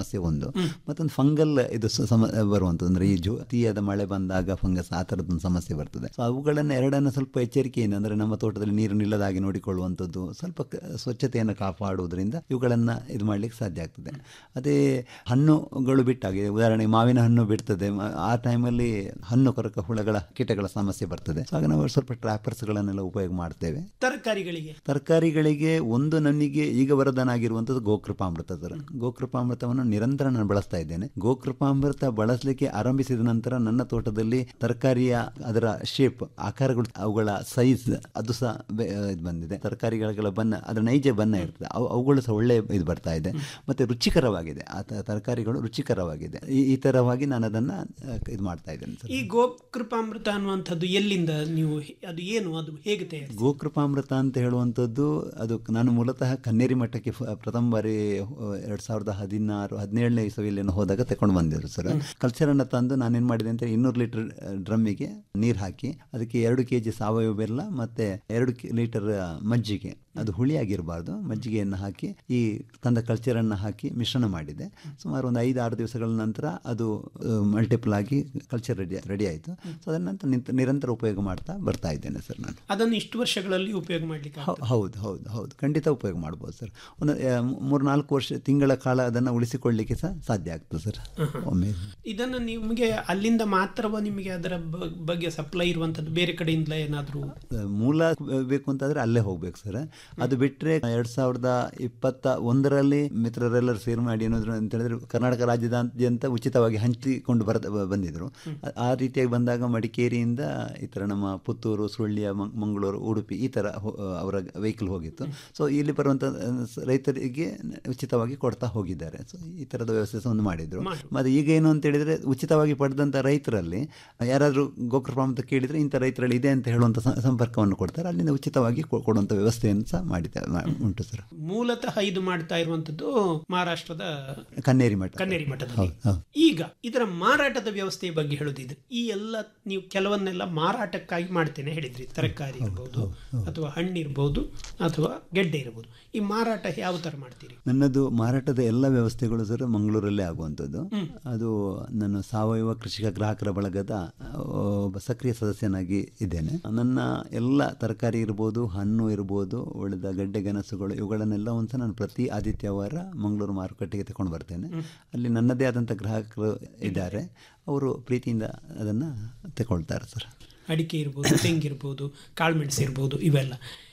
ಸಮಸ್ಯೆ ಒಂದು ಮತ್ತೊಂದು ಫಂಗಲ್ ಇದು ಸ- ಸಮ ಬರುವಂಥದ್ದು ಅಂದರೆ ಈ ಜೋ ಅತಿಯಾದ ಮಳೆ ಬಂದಾಗ ಫಂಗಸ್ ಆ ಥರದ್ದೊಂದು ಸಮಸ್ಯೆ ಬರ್ತದೆ ಸೊ ಅವುಗಳನ್ನು ಎರಡನ್ನು ಸ್ವಲ್ಪ ಎಚ್ಚರಿಕೆಯಿಂದ ಅಂದರೆ ನಮ್ಮ ತೋಟದಲ್ಲಿ ನೀರು ನಿಲ್ಲದಾಗಿ ನೋಡಿಕೊಳ್ಳುವಂಥದ್ದು ಸ್ವಲ್ಪ ಕ- ಸ್ವಚ್ಛತೆಯನ್ನು ಕಾಪಾಡುವುದರಿಂದ ಇವುಗಳನ್ನು ಇದು ಮಾಡಲಿಕ್ಕೆ ಸಾಧ್ಯ ಆಗ್ತದೆ ಅದೇ ಹಣ್ಣುಗಳು ಬಿಟ್ಟಾಗೆ ಉದಾಹರಣೆಗೆ ಮಾವಿನ ಹಣ್ಣು ಬಿಡ್ತದೆ ಮ- ಆ ಟೈಮಲ್ಲಿ ಹಣ್ಣು ಕೊರಕ ಹುಳಗಳ ಕೀಟಗಳ ಸಮಸ್ಯೆ ಬರ್ತದೆ ಸೊ ಆಗ ನಾವು ಸ್ವಲ್ಪ ಟ್ರ್ಯಾಪರ್ಸ್ಗಳನ್ನೆಲ್ಲ ಉಪಯೋಗ ಮಾಡ್ತೇವೆ
ತರಕಾರಿಗಳಿಗೆ
ತರಕಾರಿಗಳಿಗೆ ಒಂದು ನನಗೆ ಈಗ ವರದಾನಾಗಿರುವಂಥದ್ದು ಗೋಕೃಪಾಮೃತ ಸರ್ ಗೋಕೃಪಾಮೃತವನ್ನು ನಿರಂತರ ನಾನು ಬಳಸ್ತಾ ಇದ್ದೇನೆ ಗೋಕೃಪಾಮೃತ ಬಳಸಲಿಕ್ಕೆ ಆರಂಭಿಸಿದ ನಂತರ ನನ್ನ ತೋಟದಲ್ಲಿ ತರಕಾರಿಯ ಅದರ ಶೇಪ್ ಆಕಾರಗಳು ಅವುಗಳ ಸೈಜ್ ಅದು ಸಹ ಬೆ- ಇದು ಬಂದಿದೆ ತರಕಾರಿಗಳ ಬಣ್ಣ ಅದರ ನೈಜ ಬಣ್ಣ ಇರ್ತದೆ ಅವು ಅವುಗಳು ಸಹ ಒಳ್ಳೆ ಇದು ಬರ್ತಾ ಇದೆ ಮತ್ತೆ ರುಚಿಕರವಾಗಿದೆ ಆ ತ- ತರಕಾರಿಗಳು ರುಚಿಕರವಾಗಿದೆ ಈ ಈ ತರವಾಗಿ ನಾನು ಅದನ್ನ ಆ, ಇದು ಮಾಡ್ತಾ ಇದ್ದೇನೆ ಸರ್
ಈ ಗೋಕೃಪಾಮೃತ ಅನ್ನುವಂಥದ್ದು ಎಲ್ಲಿಂದ ನೀವು ಹೆ- ಅದು ಏನು ಅದು ಹೇಗೆ ತಯಾರಿಸಿ
ಗೋಕೃಪಾಮೃತ ಅಂತ ಹೇಳುವಂಥದ್ದು ಅದು ನಾನು ಮೂಲತಃ ಕನ್ನೇರಿ ಮಠಕ್ಕೆ ಫ- ಪ್ರಥಮ ಬಾರಿ ಎರಡು ಸಾವಿರದ ಹದಿನಾರು ಹದಿನೇಳನೇ ಇಸವಿಯಲ್ಲಿ ಏನೋ ಹೋದಾಗ ತಗೊಂಡು ಬಂದಿದ್ರು ಸರ್ ಕಲ್ಚರನ್ನು ತಂದು ನಾನೇನು ಮಾಡಿದೆ ಅಂತ ಇನ್ನೂರು ಲೀಟರ್ ಡ್ರಮ್ಮಿಗೆ ನೀರು ಹಾಕಿ ಅದಕ್ಕೆ ಎರಡು ಕೆ ಜಿ ಸಾವಯವ ಬೆಲ್ಲ ಮತ್ತು ಎರಡು ಲೀಟರ್ ಮಜ್ಜಿಗೆ ಅದು ಹುಳಿಯಾಗಿರಬಾರ್ದು ಮಜ್ಜಿಗೆಯನ್ನು ಹಾಕಿ ಈ ತಂದ ಕಲ್ಚರನ್ನು ಹಾಕಿ ಮಿಶ್ರಣ ಮಾಡಿದೆ ಸುಮಾರು ಒಂದು ಐದು ಆರು ದಿವಸಗಳ ನಂತರ ಅದು ಮಲ್ಟಿಪಲ್ ಆಗಿ ಕಲ್ಚರ್ ರೆಡಿ ರೆಡಿ ಆಯಿತು ಸೊ ಅದನ್ನ ನಂತರ ನಿಂತ ನಿರಂತರ ಉಪಯೋಗ ಮಾಡ್ತಾ ಬರ್ತಾ ಇದ್ದೇನೆ ಸರ್ ನಾನು
ಅದನ್ನು ಇಷ್ಟು ವರ್ಷಗಳಲ್ಲಿ ಉಪಯೋಗ ಮಾಡ್ಲಿಕ್ಕೆ
ಹೌ- ಹೌದು ಹೌದು ಹೌದು ಖಂಡಿತ ಉಪಯೋಗ ಮಾಡ್ಬೋದು ಸರ್ ಒಂದು ಮೂರು ನಾಲ್ಕು ವರ್ಷ ತಿಂಗಳ ಕಾಲ ಅದನ್ನು ಉಳಿಸಿಕೊಳ್ಳಲಿಕ್ಕೆ ಸಹ ಸಾಧ್ಯ ಆಗ್ತದೆ ಸರ್ ಒಮ್ಮೆ
ಇದನ್ನು ನಿಮಗೆ ಅಲ್ಲಿಂದ ಮಾತ್ರವ ನಿಮಗೆ ಅದರ ಬ- ಬಗ್ಗೆ ಸಪ್ಲೈ ಇರುವಂಥದ್ದು ಬೇರೆ ಕಡೆಯಿಂದ ಏನಾದರೂ
ಅಹ್, ಮೂಲ ಬೇಕು ಅಂತಾದ್ರೆ ಅಲ್ಲೇ ಹೋಗ್ಬೇಕು ಸರ್ ಅದು ಬಿಟ್ಟರೆ ಎರಡು ಸಾವಿರದ ಇಪ್ಪತ್ತ ಒಂದರಲ್ಲಿ ಮಿತ್ರರೆಲ್ಲರೂ ಸೇರಿ ಮಾಡಿ ಏನಾದ್ರು ಅಂತ ಹೇಳಿದ್ರೆ ಕರ್ನಾಟಕ ರಾಜ್ಯದಾದ್ಯಂತ ಉಚಿತವಾಗಿ ಹಂಚಿಕೊಂಡು ಬರ ಬಂದಿದ್ರು ಆ- ಆ ರೀತಿಯಾಗಿ ಬಂದಾಗ ಮಡಿಕೇರಿಯಿಂದ ಈ ಥರ ನಮ್ಮ ಪುತ್ತೂರು ಸುಳ್ಯ ಮಂ- ಮಂಗಳೂರು ಉಡುಪಿ ಈ ಥರ ಹೋ- ಅವರ ವೆಹಿಕಲ್ ಹೋಗಿತ್ತು ಸೊ ಇಲ್ಲಿ ಬರುವಂಥ ಅಹ್, ಸ- ರೈತರಿಗೆ ಉಚಿತವಾಗಿ ಕೊಡ್ತಾ ಹೋಗಿದ್ದಾರೆ ಸೊ ಈ ಥರದ ವ್ಯವಸ್ಥೆ ಸಹ ಒಂದು ಮಾಡಿದ್ರು ಮತ್ತು ಈಗ ಏನು ಅಂತ ಹೇಳಿದ್ರೆ ಉಚಿತವಾಗಿ ಪಡೆದಂಥ ರೈತರಲ್ಲಿ ಯಾರಾದರೂ ಗೋಕೃಪಾಮೃತ ಕೇಳಿದರೆ ಇಂಥ ರೈತರಲ್ಲಿ ಇದೆ ಅಂತ ಹೇಳುವಂಥ ಸ- ಸಂಪರ್ಕವನ್ನು ಕೊಡ್ತಾರೆ ಅಲ್ಲಿಂದ ಉಚಿತವಾಗಿ ಕೊ- ಕೊಡುವಂಥ ವ್ಯವಸ್ಥೆಯನ್ನು ಸಹ ಮಾಡಿದ್ದಾರೆ ಮಾ- ಉಂಟು ಸರ್
ಮೂಲತಃ ಇದು ಮಾಡ್ತಾ ಇರುವಂಥದ್ದು ಮಹಾರಾಷ್ಟ್ರದ
ಕನ್ನೇರಿ ಮಠ
ಕನ್ನೇರಿ ಮಠದಲ್ಲಿ
ಹೌದು ಹೌದು
ಈಗ ಇದರ ಮಾರಾಟದ ವ್ಯವಸ್ಥೆಯ ಬಗ್ಗೆ ಹೇಳೋದಿದ್ರೆ ಈ ಎಲ್ಲ ನೀವು ಕೆಲವನ್ನೆಲ್ಲ ಮಾರಾಟಕ್ಕಾಗಿ ಮಾಡ್ತೇನೆ ಹೇಳಿದ್ರಿ ತರಕಾರಿ ಇರ್ಬೋದು ಅಥವಾ ಹಣ್ಣಿರ್ಬೋದು ಅಥವಾ ಗೆಡ್ಡೆ ಇರ್ಬೋದು ಈ ಮಾರಾಟ ಯಾವ ತರ ಮಾಡ್ತೀರಿ
ನನ್ನದು ಮಾರಾಟದ ಎಲ್ಲ ವ್ಯವಸ್ಥೆಗಳು ಸರ್ ಮಂಗಳೂರಲ್ಲೇ ಆಗುವಂಥದ್ದು ಅದು ನಾನು ಸಾವಯವ ಕೃಷಿಕ ಗ್ರಾಹಕರ ಬಳಗದ ಆ, ಒಬ್ಬ ಸಕ್ರಿಯ ಸದಸ್ಯನಾಗಿ ಇದ್ದೇನೆ ನನ್ನ ಎಲ್ಲ ತರಕಾರಿ ಇರ್ಬೋದು ಹಣ್ಣು ಇರ್ಬೋದು ಉಳಿದ ಗಡ್ಡೆ ಗೆಣಸುಗಳು ಇವುಗಳನ್ನೆಲ್ಲ ಒಂದು ಸಹ ನಾನು ಪ್ರತಿ ಆದಿತ್ಯವಾರ ಮಂಗಳೂರು ಮಾರುಕಟ್ಟೆಗೆ ತಗೊಂಡು ಬರ್ತೇನೆ ಅಲ್ಲಿ ನನ್ನದೇ ಆದಂಥ ಗ್ರಾಹಕರು ಇದ್ದಾರೆ ಅವರು ಪ್ರೀತಿಯಿಂದ ಅದನ್ನು ತಗೊಳ್ತಾರೆ ಸರ್
ಅಡಿಕೆ ಇರ್ಬೋದು ತೆಂಗಿರ್ಬೋದು ಕಾಳುಮೆಣಸು ಇರ್ಬೋದು ಇವೆಲ್ಲ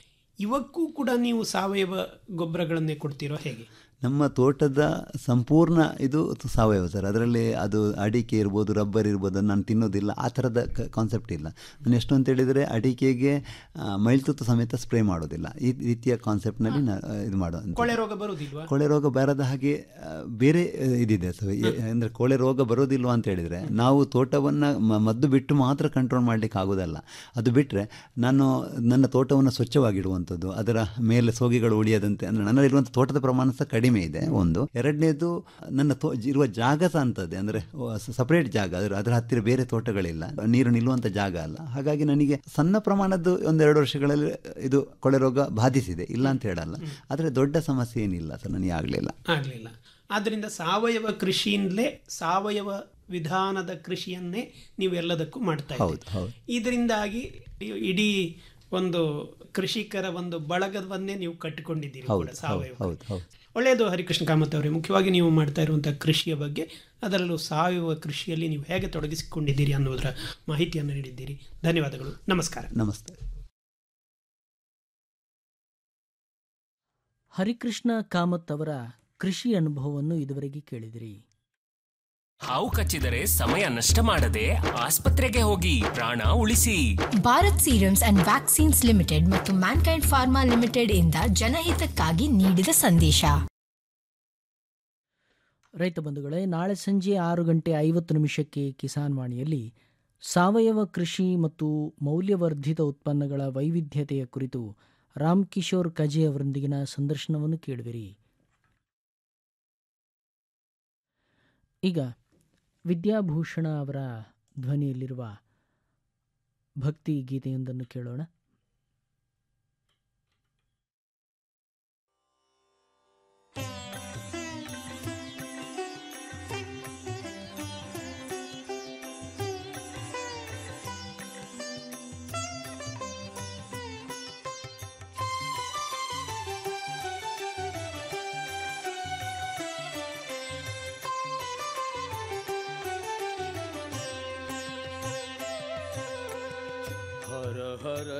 ಇವಕ್ಕೂ ಕೂಡ ನೀವು ಸಾವಯವ ಗೊಬ್ಬರಗಳನ್ನೇ ಕೊಡ್ತೀರೋ ಹೇಗೆ
ನಮ್ಮ ತೋಟದ ಸಂಪೂರ್ಣ ಇದು ಸಾವಯವ ಸರ್ ಅದರಲ್ಲಿ ಅದು ಅಡಿಕೆ ಇರ್ಬೋದು ರಬ್ಬರ್ ಇರ್ಬೋದು ಅದನ್ನ ನಾನು ತಿನ್ನೋದಿಲ್ಲ ಆ ಥರದ ಕಾನ್ಸೆಪ್ಟ್ ಇಲ್ಲ ನಾನು ಎಷ್ಟು ಅಂತ ಹೇಳಿದರೆ ಅಡಿಕೆಗೆ ಆ, ಮೈಲ್ತುತ್ತು ಸಮೇತ ಸ್ಪ್ರೇ ಮಾಡೋದಿಲ್ಲ ಈ ರೀತಿಯ ಕಾನ್ಸೆಪ್ಟ್ನಲ್ಲಿ ನಾ ಇದು ಮಾಡೋ
ಕೊಳೆ ರೋಗ ಬರುವುದಿಲ್ವಾ
ಕೊಳೆ ರೋಗ ಬರದ ಹಾಗೆ ಆ, ಬೇರೆ ಆ, ಇದಿದೆ ಸರ್ ಅಂದರೆ ಕೊಳೆ ರೋಗ ಬರೋದಿಲ್ವಾ ಅಂತ ಹೇಳಿದರೆ ನಾವು ತೋಟವನ್ನು ಮದ್ದು ಬಿಟ್ಟು ಮಾತ್ರ ಕಂಟ್ರೋಲ್ ಮಾಡಲಿಕ್ಕೆ ಆಗೋದಲ್ಲ ಅದು ಬಿಟ್ಟರೆ ನಾನು ನನ್ನ ತೋಟವನ್ನು ಸ್ವಚ್ಛವಾಗಿಡುವಂಥದ್ದು ಅದರ ಮೇಲೆ ಸೋಗೆಗಳು ಉಳಿಯದಂತೆ ಅಂದರೆ ನನ್ನಲ್ಲಿರುವಂಥ ತೋಟದ ಪ್ರಮಾಣ ಸಹ ಕಡಿಮೆ ಇದೆ ಒಂದು ಎರಡನೇದು ನನ್ನ ತೋ ಇರುವ ಜಾಗ ಸಹ ಅಂತದೆ ಅಂದರೆ ಸಪರೇಟ್ ಜಾಗ ಅದರ ಅದರ ಹತ್ತಿರ ಬೇರೆ ತೋಟಗಳಿಲ್ಲ ನೀರು ನಿಲ್ಲುವಂಥ ಜಾಗ ಅಲ್ಲ ಹಾಗಾಗಿ ನನಗೆ ಸಣ್ಣ ಪ್ರಮಾಣದ್ದು ಒಂದೆರಡು ವರ್ಷಗಳಲ್ಲಿ ಇದು ಕೊಳೆ ರೋಗ ಬಾಧಿಸಿದೆ ಇಲ್ಲ ಅಂತ ಹೇಳಲ್ಲ ಆದರೆ ದೊಡ್ಡ ಸಮಸ್ಯೆ ಏನಿಲ್ಲ ಸರ್ ನನಗೆ ಆಗಲಿಲ್ಲ
ಆಗಲಿಲ್ಲ ಆದ್ದರಿಂದ ಸಾವಯವ ಕೃಷಿಯಿಂದಲೇ ಸಾವಯವ ವಿಧಾನದ ಕೃಷಿಯನ್ನೇ ನೀವು ಎಲ್ಲದಕ್ಕೂ ಮಾಡ್ತಾ
ಹೌದು,
ಇದ್ದೀರಿ
ಹೌದು.
ಇದರಿಂದಾಗಿ ಇಡೀ ಒಂದು ಕೃಷಿಕರ ಒಂದು ಬಳಗವನ್ನೇ ನೀವು ಕಟ್ಟಿಕೊಂಡಿದ್ದೀರಿ
ಹೌದು,
ಕೂಡ
ಹೌದು,
ಸಾವಯವ
ಹೌದು, ಹೌದು.
ಒಳ್ಳೆಯದು ಹರಿಕೃಷ್ಣ ಕಾಮತ್ ಅವರೇ ಮುಖ್ಯವಾಗಿ ನೀವು ಮಾಡ್ತಾ ಇರುವಂತಹ ಕೃಷಿಯ ಬಗ್ಗೆ ಅದರಲ್ಲೂ ಸಾವಯವ ಕೃಷಿಯಲ್ಲಿ ನೀವು ಹೇಗೆ ತೊಡಗಿಸಿಕೊಂಡಿದ್ದೀರಿ ಅನ್ನೋದರ ಮಾಹಿತಿಯನ್ನು ನೀಡಿದ್ದೀರಿ ಧನ್ಯವಾದಗಳು ನಮಸ್ಕಾರ
ನಮಸ್ತೆ
ಹರಿಕೃಷ್ಣ ಕಾಮತ್ ಅವರ ಕೃಷಿ ಅನುಭವವನ್ನು ಇದುವರೆಗೆ ಕೇಳಿದಿರಿ
ಹಾವು ಕಚ್ಚಿದರೆ ಸಮಯ ನಷ್ಟ ಮಾಡದೆ ಆಸ್ಪತ್ರೆಗೆ ಹೋಗಿ ಪ್ರಾಣ ಉಳಿಸಿ
Bharat serums and vaccines limited ಮತ್ತು ಮ್ಯಾನ್ಕೈಂಡ್ ಫಾರ್ಮಾ ಲಿಮಿಟೆಡ್ ಇಂದ ಜನಹಿತಕ್ಕಾಗಿ ನೀಡಿದ ಸಂದೇಶ
ರೈತ ಬಂಧುಗಳೇ ನಾಳೆ ಸಂಜೆ ಆರು ಗಂಟೆ ಐವತ್ತು ನಿಮಿಷಕ್ಕೆ ಕಿಸಾನ್ ವಾಣಿಯಲ್ಲಿ ಸಾವಯವ ಕೃಷಿ ಮತ್ತು ಮೌಲ್ಯವರ್ಧಿತ ಉತ್ಪನ್ನಗಳ ವೈವಿಧ್ಯತೆಯ ಕುರಿತು ರಾಮ್ ಕಿಶೋರ್ ಕಜೆ ಅವರೊಂದಿಗಿನ ಸಂದರ್ಶನವನ್ನು ಕೇಳುವಿರಿ ಈಗ ವಿದ್ಯಾಭೂಷಣ ಅವರ ಧ್ವನಿಯಲ್ಲಿರುವ ಭಕ್ತಿ ಗೀತೆಯೊಂದನ್ನು ಕೇಳೋಣ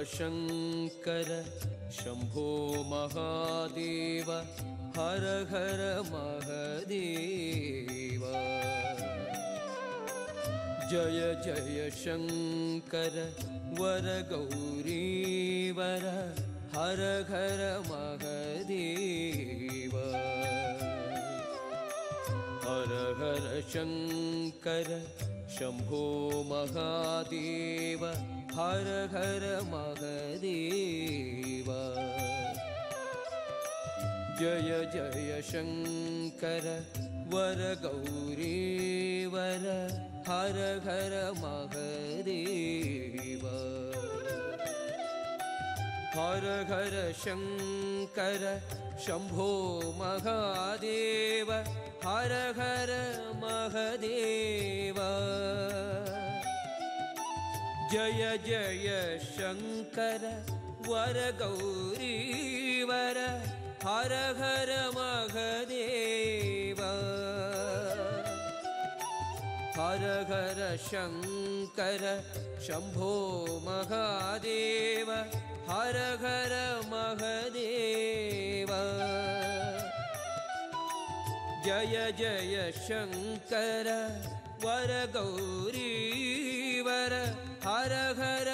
शङ्कर शम्भो महादेव हर हर महदेव जय जय शङ्कर वर गौरीवर हर हर महदेव हर हर शङ्कर शम्भो महादेव हर हर महदेव जय जय शङ्कर वर गौरीवर हर हर महदेव हर हर शङ्कर शम्भो महादेव हर हर महदेव जय जय शङ्कर वर गौरीवर हर हर महदेव हर हर शङ्कर शम्भो महादेव हर हर महदेव जय जय शङ्कर वर गौरीवर हर हर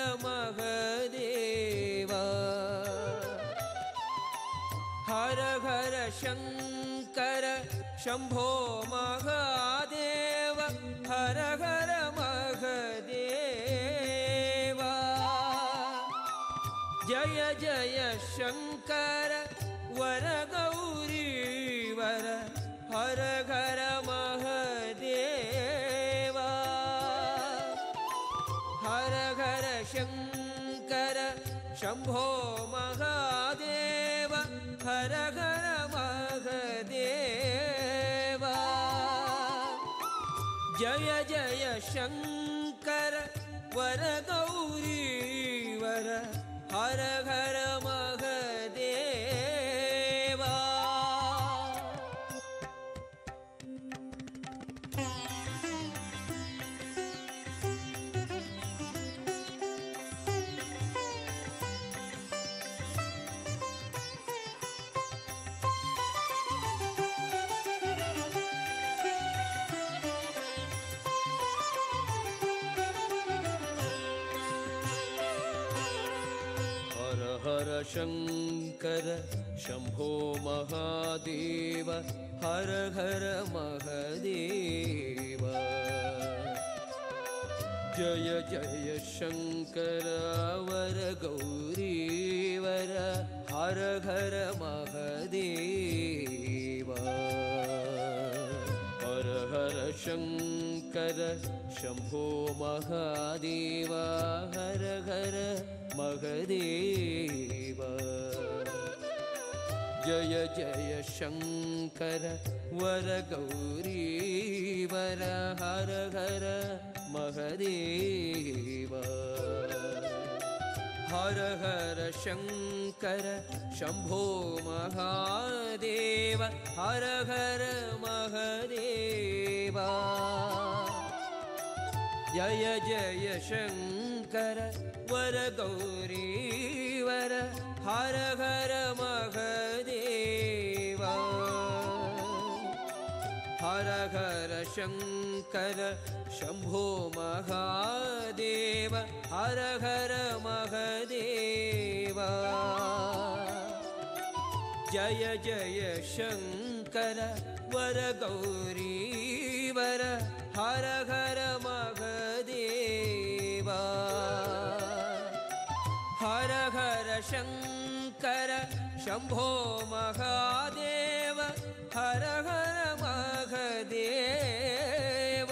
महदेव हर हर शङ्कर शम्भो महादेव हर हर महदेव जय जय शङ्कर वर गौरीवर हर हर महदेव हर हर शङ्कर शम्भो महादेव हर हर महदेव जय जय शङ्कर वर गौरीवर हर हर महदेव हर हर शङ्कर शम्भो महादेव हर हर महदेव जय जय शङ्कर वर गौरीवर हर हर महदेव हर हर शङ्कर शम्भो महादेव हर हर महदेव जय जय शङ्कर वर गौरीवर हर हर महदेव हर हर शङ्कर शम्भो महादेव हर हर महदेव जय जय शङ्कर वर गौरीवर हर हर महदेव हर हर शङ्कर शम्भो महादेव हर हर महदेव जय जय शङ्कर वर गौरीवर हर हर महदेव हर हर शङ्कर शम्भो महादेव हर हर महदेव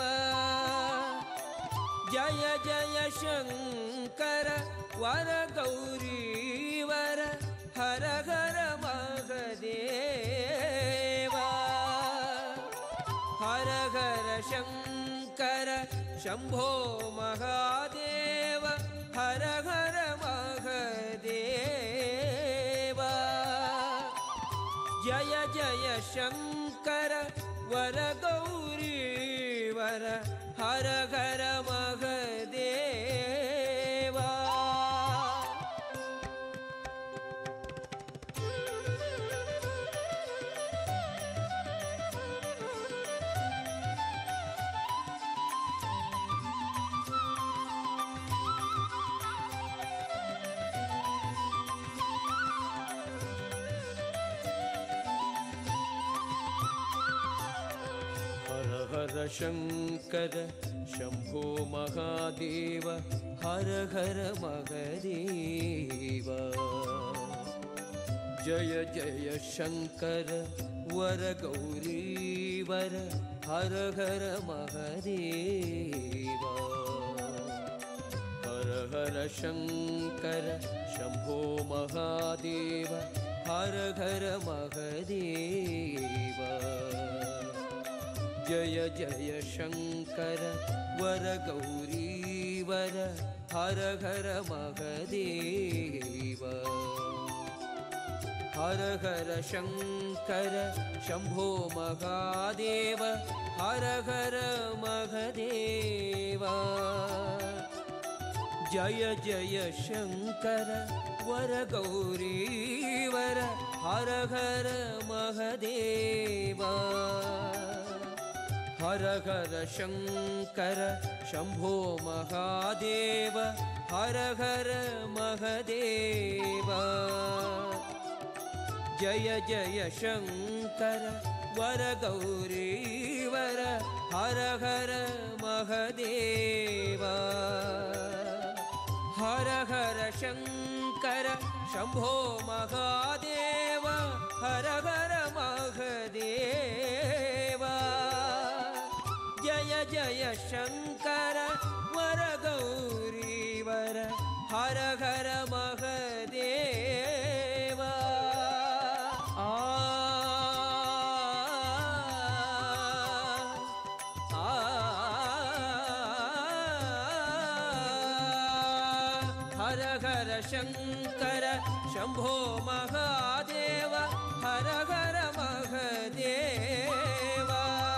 जय जय शङ्कर वर गौरीवर हर हर महदेव हर हर शङ्कर शम्भो महादेव हर हर महदेव जय जय शङ्कर वर गौरीवर हर हर महदेव शङ्कर शम्भो महादेव हर हर महदेव जय जय शङ्कर वर गौरीवर हर हर महदेव हर हर शङ्कर शम्भो महादेव हर हर महदेव जय जय शङ्कर वर गौरीवर हर हर महदेव हर हर शङ्कर शम्भो महादेव हर हर महदेव जय जय शङ्कर वर गौरीवर हर हर महदेव हर हर शङ्कर शम्भो महादेव हर हर महदेव जय जय शङ्कर वर गौरीवर हर हर महदेव हर हर शङ्कर शम्भो महादेव हर हर महदेव जय जय शङ्कर वर गौरीवर हर हर महदेव आ हर हर शङ्कर शम्भो महादेव हर हर महदेव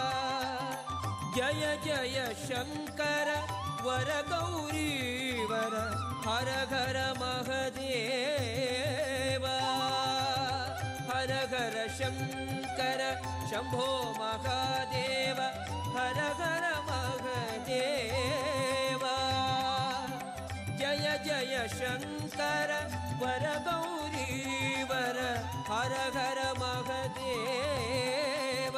जय जय शङ्कर वर गौरीवर हर हर महदेव हर हर शङ्कर शम्भो महादेव हर हर महदेव जय जय शङ्कर वर गौरीवर हर हर महदेव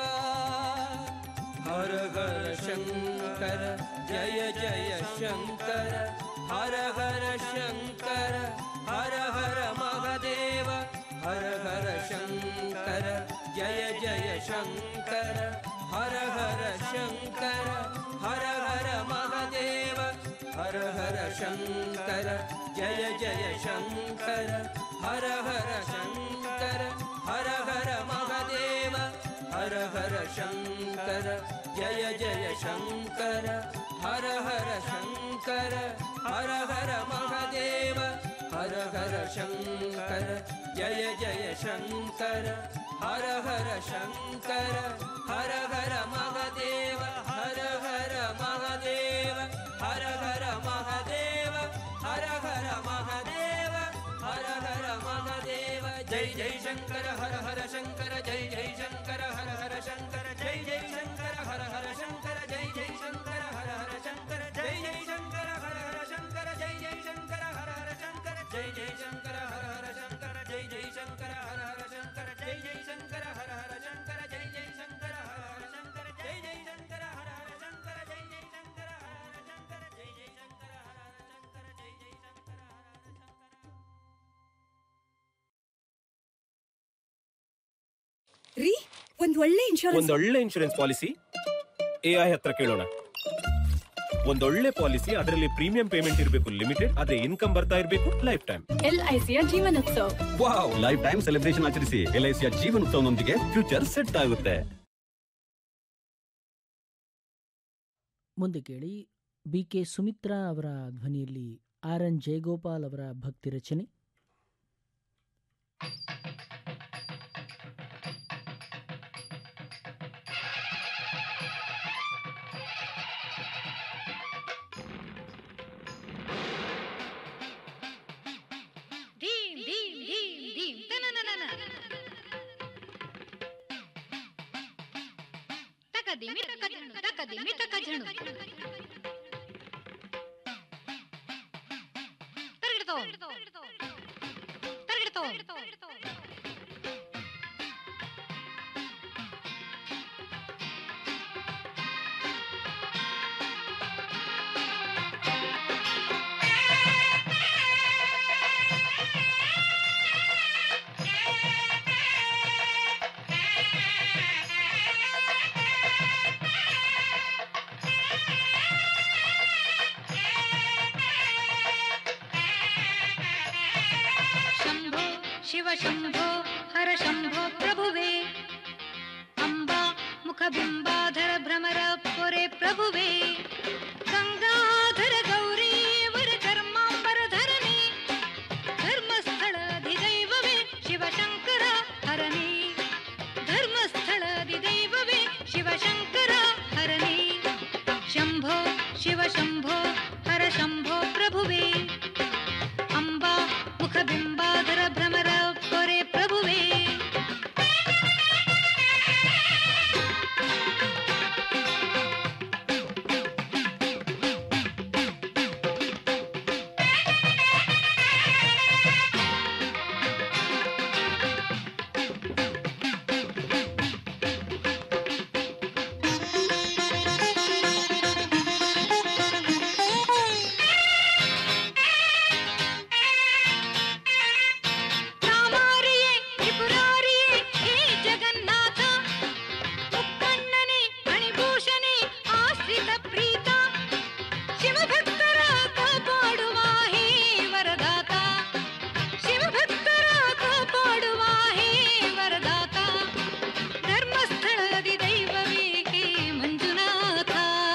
हर हर शङ्कर जय जय शङ्कर हर हर शङ्कर हर हर महदेव हर हर शङ्कर जय जय शङ्कर हर हर शङ्कर हर हर महदेव हर हर शङ्कर जय जय शङ्कर हर हर शङ्कर हर हर महदेव हर हर शङ्कर जय जय शङ्कर हर हर शङ्कर हर हर महदेव हर हर शङ्कर जय जय शङ्कर हर हर शङ्कर हर हर महदेव हर हर महदेव हर हर महदेव हर हर महदेव हर हर महदेव जय जय शङ्कर हर हर शङ्कर जय जय शङ्कर हर हर शङ्कर जय जय शङ्कर हर हर शङ्कर जय जय शङ्कर हर हर शङ्कर जय जय शङ्कर हर हर शङ्कर जय जय शङ्कर हर हर शङ्कर जय जय शङ्कर हर हर शङ्कर जय जय शङ्कर हर हर शङ्कर जय जय शङ्कर हर हर शङ्कर जय जय शङ्कर हर हर शङ्कर जय जय शङ्कर हर हर शङ्कर जय जय शङ्कर हर हर शङ्कर जय जय शङ्कर हर हर शङ्कर जय जय शङ्कर हर हर शङ्कर
ರೀ ಒಂದ್ ಒಳ್ಳೆ ಇನ್ಶೂರೆನ್ಸ್
ಒಂದೊಳ್ಳೆ ಇನ್ಶೂರೆನ್ಸ್ ಪಾಲಿಸಿ ಎ ಐ ಹತ್ರ ಕೇಳೋಣ ಒಂದೊಳ್ಳೆ ಪಾಲಿಸಿ ಅದರಲ್ಲಿ ಪ್ರೀಮಿಯಂ ಪೇಮೆಂಟ್ ಇರಬೇಕು ಲಿಮಿಟೆಡ್ ಅದೇ ಇನ್ಕಮ್ ಬರ್ತಾ ಇರಬೇಕು ಲೈಫ್ ಟೈಮ್
ಎಲ್ಐಸಿಯ ಜೀವನೋತ್ಸವ
ವಾವ್ ಲೈಫ್ ಟೈಮ್ ಸೆಲೆಬ್ರೇಷನ್ ಆಚರಿಸಿ ಎಲ್ಐಸಿಯ ಜೀವನೋತ್ಸವನೊಂದಿಗೆ ಫ್ಯೂಚರ್ ಸೆಟ್ ಆಗುತ್ತೆ
ಮುಂದೆ ಕೇಳಿ ಬಿ ಕೆ ಸುಮಿತ್ರಾ ಅವರ ಧ್ವನಿಯಲ್ಲಿ ಆರ್ ಎನ್ ಜಯಗೋಪಾಲ್ ಅವರ ಭಕ್ತಿ ರಚನೆ
ಧೀಮ್ ಧೀಮ್ ಧೀಮ್ ಧೀಮ್ ತನನನನ. ತಕದಿಮಿ ತಕಜಣು ತಕದಿಮಿ ತಕಜಣು ತರಗಿಡ್ತೋ ತರಗಿಡ್ತೋ ಶಂಭೋ ಹರ ಶಂಭೋ ಪ್ರಭುವೇ ಅಂಬಾ ಮುಖಬಿಂಬಾಧರ ಭ್ರಮರ ಪೊರೆ ಪ್ರಭುವೇ ಗಂಗಾಧರ ಗೌರಿ ವರ ಚರ್ಮಾಂಬರ ಧರಣಿ ಧರ್ಮಸ್ಥಳಾಧಿದೈವವೇ ಶಿವಶಂಕರ ಹರನೇ ಧರ್ಮಸ್ಥಳಾಧಿದೈವವೇ ಶಿವಶಂಕರ ಹರನೇ ಶಂಭೋ ಶಿವ ಶಂಭೋ ಹರ ಶಂಭೋ ಪ್ರಭುವೇ ಅಂಬಾ ಮುಖಬಿಂಬಾಧರ ಭ್ರಮರ ಪೊರೆ ಪ್ರಭುವೇ ಕಾಮಾರಿಯೇ ತ್ರಿಪುರಾರಿಯೇ ಹೇ ಜಗನ್ನಾಥ ಮುಕ್ಕಣ್ಣನೇ ಮಣಿಭೂಷಣೇ ಆಶ್ರಿತ ಪ್ರೀತ ಶಿವಭಕ್ತರ ಕಾಪಾಡುವ ಹೇ ವರದಾತ ಶಿವಭಕ್ತರ ಕಾಪಾಡುವ ಹೇ ವರದಾತ ಧರ್ಮಸ್ಥಳದಿ ದೈವವೇ ಹೇ ಮಂಜುನಾಥ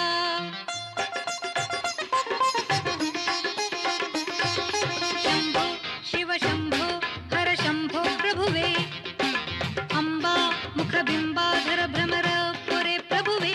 ಶಂಭೋ ಶಿವ ಶಂಭೋ ಹರ ಶಂಭೋ ಪ್ರಭುವೇ ಅಂಬಾ ಮುಖಬಿಂಬಾಧರ ಭ್ರಮರ ಪೊರೆ ಪ್ರಭುವೇ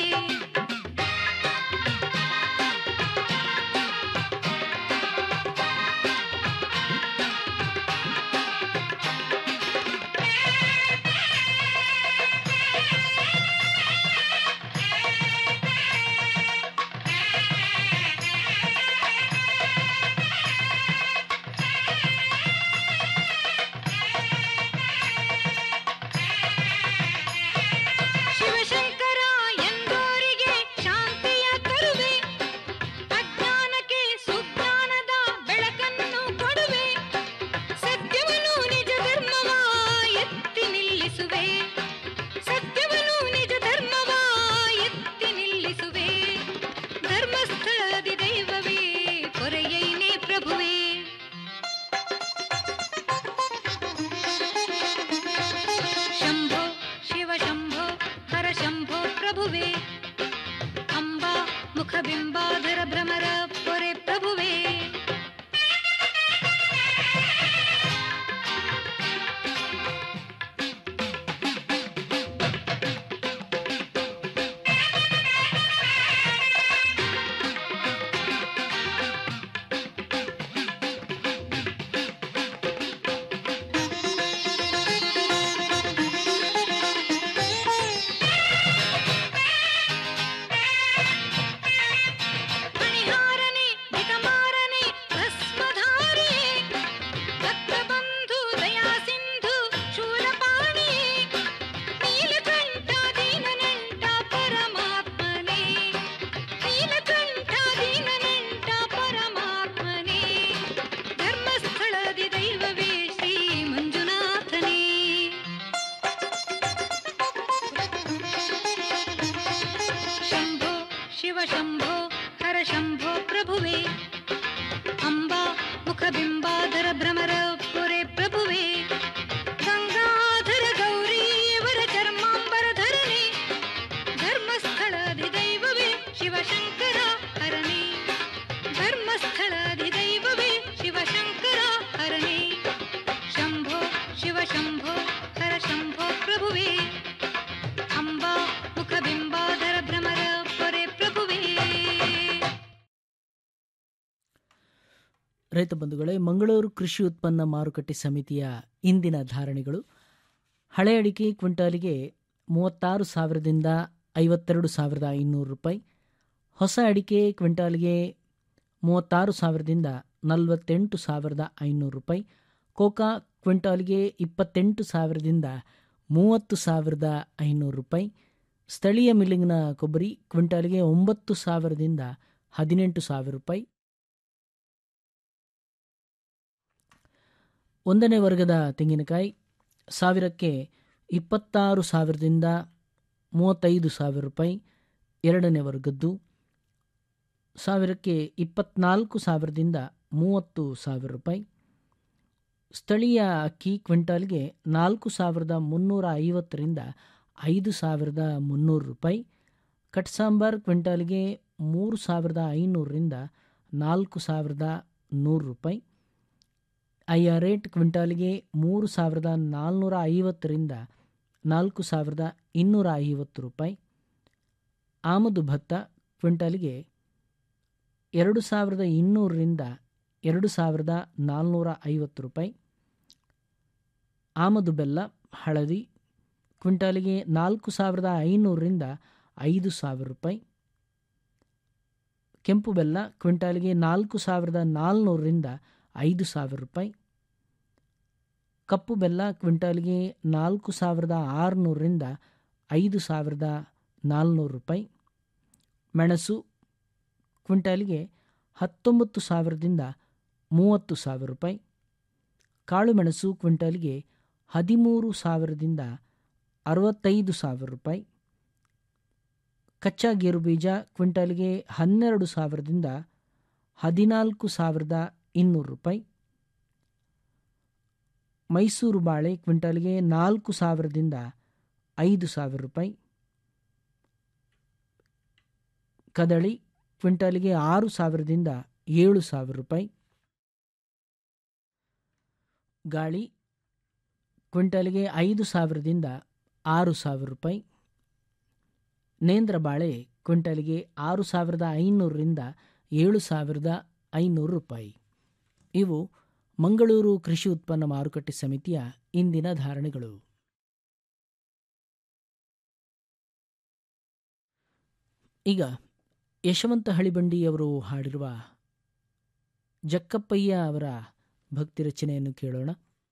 ಶಿವಶಂಕರ ಎಂದೋರಿಗೆ ಶಾಂತಿಯ ತರುವೆ ಅಜ್ಞಾನಕ್ಕೆ ಸುಜ್ಞಾನದ ಬೆಳಕನ್ನು ಕೊಡುವೆ ಸತ್ಯವನು ನಿಜ ಧರ್ಮವ ಎತ್ತಿ ನಿಲ್ಲಿಸುವೆ ಸತ್ಯವನು ನಿಜ ಧರ್ಮವ ಎತ್ತಿ ನಿಲ್ಲಿಸುವೆ ಧರ್ಮಸ್ಥಳದಿ ದೈವವೇ ಕೊರೆಯೈನೇ ಪ್ರಭುವೇ ಶಂಭೋ ಶಿವ ಶಂಭೋ ಹರ ಶಂಭೋ ಪ್ರಭುವೇ ಅಂಬಾ ಮುಖಬಿಂಬಾಧರ ಭ್ರಮರ ಪೊರೆ ಪ್ರಭುವೇ ಮಣಿಹಾರನೆ ಹಿತಮಾರನೆ ಭಸ್ಮಧಾರಿಯೇ ಭಕ್ತಬಂಧು ದಯಾ ಸಿಂಧು ಶೂಲಪಾಣಿಯೇ ನೀಲಕಂಠ ದೀನನಂಟ ಪರಮಾತ್ಮನೇ ನೀಲಕಂಠ ದೀನನಂಟ ಪರಮಾತ್ಮನೇ ಧರ್ಮಸ್ಥಳದಿ ದೈವವೇ ಶ್ರೀ ಮಂಜುನಾಥನೇ ಶಂಭೋ ಶಿವ ಶಂಭೋ ಹರ ಶಂಭೋ ಪ್ರಭುವೇ ಅಂಬಾ ಮುಖಬಿಂಬಾಧರ ಭ್ರಮರ ಪೊರೆ ಪ್ರಭುವೇ ಗಂಗಾಧರ ಗೌರಿ ವರ ಚರ್ಮಾಂಬರ ಧರಣಿ ಧರ್ಮಸ್ಥಳದಿ ದೈವವೇ ಶಿವಶಂಕರ ಹರನೇ ಧರ್ಮಸ್ಥಳದಿ ದೈವವೇ ಶಿವಶಂಕರ ಹರನೇ ಶಂಭೋ ಶಿವ ಶಂಭೋ ಹರ ಶಂಭೋ ಪ್ರಭುವೇ ಅಂಬಾ ಮುಖಬಿಂಬಾಧರ ಭ್ರಮರ ಪೊರೆ ಪ್ರಭುವೇ
ರೈತ ಬಂಧುಗಳೇ ಮಂಗಳೂರು ಕೃಷಿ ಉತ್ಪನ್ನ ಮಾರುಕಟ್ಟೆ ಸಮಿತಿಯ ಇಂದಿನ ಧಾರಣೆಗಳು ಹಳೆ ಅಡಿಕೆ ಕ್ವಿಂಟಾಲಿಗೆ ಮೂವತ್ತಾರು ಸಾವಿರದಿಂದ ಐವತ್ತೆರಡು ಸಾವಿರದ ಐನೂರು ರೂಪಾಯಿ ಹೊಸ ಅಡಿಕೆ ಕ್ವಿಂಟಾಲ್ಗೆ ಮೂವತ್ತಾರು ಸಾವಿರದಿಂದ ನಲವತ್ತೆಂಟು ಸಾವಿರದ ಐನೂರು ರೂಪಾಯಿ ಕೋಕಾ ಕ್ವಿಂಟಾಲ್ಗೆ ಇಪ್ಪತ್ತೆಂಟು ಸಾವಿರದಿಂದ ಮೂವತ್ತು ಸಾವಿರದ ಐನೂರು ರೂಪಾಯಿ ಸ್ಥಳೀಯ ಮಿಲ್ಲಿಂಗ್ನ ಕೊಬ್ಬರಿ ಕ್ವಿಂಟಾಲ್ಗೆ ಒಂಬತ್ತು ಸಾವಿರದಿಂದ ಹದಿನೆಂಟು ಸಾವಿರ ರೂಪಾಯಿ ಒಂದನೇ ವರ್ಗದ ತೆಂಗಿನಕಾಯಿ ಸಾವಿರಕ್ಕೆ ಇಪ್ಪತ್ತಾರು ಸಾವಿರದಿಂದ ಮೂವತ್ತೈದು ಸಾವಿರ ರೂಪಾಯಿ ಎರಡನೇ ವರ್ಗದ್ದು ಸಾವಿರಕ್ಕೆ ಇಪ್ಪತ್ನಾಲ್ಕು ಸಾವಿರದಿಂದ ಮೂವತ್ತು ಸಾವಿರ ರೂಪಾಯಿ ಸ್ಥಳೀಯ ಅಕ್ಕಿ ಕ್ವಿಂಟಾಲ್ಗೆ ನಾಲ್ಕು ಸಾವಿರದ ಮುನ್ನೂರ ಐವತ್ತರಿಂದ ಐದು ಸಾವಿರದ ಮುನ್ನೂರು ರೂಪಾಯಿ ಕಟ್ ಸಾಂಬಾರ್ ಕ್ವಿಂಟಾಲ್ಗೆ ಮೂರು ಸಾವಿರದ ಐನೂರರಿಂದ ನಾಲ್ಕು ಸಾವಿರದ ನೂರು ರೂಪಾಯಿ ಅಯ್ಯ ರೇಟ್ ಕ್ವಿಂಟಾಲ್ಗೆ ಮೂರು ಸಾವಿರದ ನಾಲ್ನೂರ ಐವತ್ತರಿಂದ ನಾಲ್ಕು ಸಾವಿರದ ಇನ್ನೂರ ಐವತ್ತು ರೂಪಾಯಿ ಆಮದು ಭತ್ತ ಕ್ವಿಂಟಾಲ್ಗೆ ಎರಡು ಸಾವಿರದ ಇನ್ನೂರರಿಂದ ಎರಡು ಸಾವಿರದ ನಾಲ್ನೂರ ಐವತ್ತು ರೂಪಾಯಿ ಆಮದು ಬೆಲ್ಲ ಹಳದಿ ಕ್ವಿಂಟಾಲಿಗೆ ನಾಲ್ಕು ಸಾವಿರದ ಐನೂರರಿಂದ ಐದು ಸಾವಿರ ರೂಪಾಯಿ ಕೆಂಪು ಬೆಲ್ಲ ಕ್ವಿಂಟಾಲಿಗೆ ನಾಲ್ಕು ಸಾವಿರದ ನಾಲ್ನೂರರಿಂದ ಐದು ಸಾವಿರ ರೂಪಾಯಿ ಕಪ್ಪು ಬೆಲ್ಲ ಕ್ವಿಂಟಾಲ್ಗೆ ನಾಲ್ಕು ಸಾವಿರದ ಆರುನೂರರಿಂದ ಐದು ಸಾವಿರದ ನಾಲ್ನೂರು ರೂಪಾಯಿ ಮೆಣಸು ಕ್ವಿಂಟಾಲಿಗೆ ಹತ್ತೊಂಬತ್ತು ಸಾವಿರದಿಂದ ಮೂವತ್ತು ಸಾವಿರ ರೂಪಾಯಿ ಕಾಳುಮೆಣಸು ಕ್ವಿಂಟಾಲ್ಗೆ ಹದಿಮೂರು ಸಾವಿರದಿಂದ ಅರವತ್ತೈದು ಸಾವಿರ ರೂಪಾಯಿ ಕಚ್ಚಾ ಗೇರು ಬೀಜ ಕ್ವಿಂಟಾಲ್ಗೆ ಹನ್ನೆರಡು ಸಾವಿರದಿಂದ ಹದಿನಾಲ್ಕು ಸಾವಿರದ ಇನ್ನೂರು ರೂಪಾಯಿ ಮೈಸೂರು ಬಾಳೆ ಕ್ವಿಂಟಾಲ್ಗೆ ನಾಲ್ಕು ಸಾವಿರದಿಂದ ಐದು ಸಾವಿರ ರೂಪಾಯಿ ಕದಳಿ ಕ್ವಿಂಟಾಲ್ಗೆ ಆರು ಸಾವಿರದಿಂದ ಏಳು ಸಾವಿರ ರೂಪಾಯಿ ಗಾಳಿ ಕ್ವಿಂಟಾಲ್ಗೆ ಐದು ಸಾವಿರದಿಂದ ಆರು ಸಾವಿರ ರೂಪಾಯಿ ನೇಂದ್ರ ಬಾಳೆ ಕ್ವಿಂಟಾಲ್ಗೆ ಆರು ಸಾವಿರದ ಐನೂರರಿಂದ ಏಳು ಸಾವಿರದ ಐನೂರು ರೂಪಾಯಿ ಇವು ಮಂಗಳೂರು ಕೃಷಿ ಉತ್ಪನ್ನ ಮಾರುಕಟ್ಟೆ ಸಮಿತಿಯ ಇಂದಿನ ಧಾರಣೆಗಳು ಈಗ ಯಶವಂತ ಹಳಿಬಂಡಿಯವರು ಹಾಡಿರುವ ಜಕ್ಕಪ್ಪಯ್ಯ ಅವರ ಭಕ್ತಿ ರಚನೆಯನ್ನು ಕೇಳೋಣ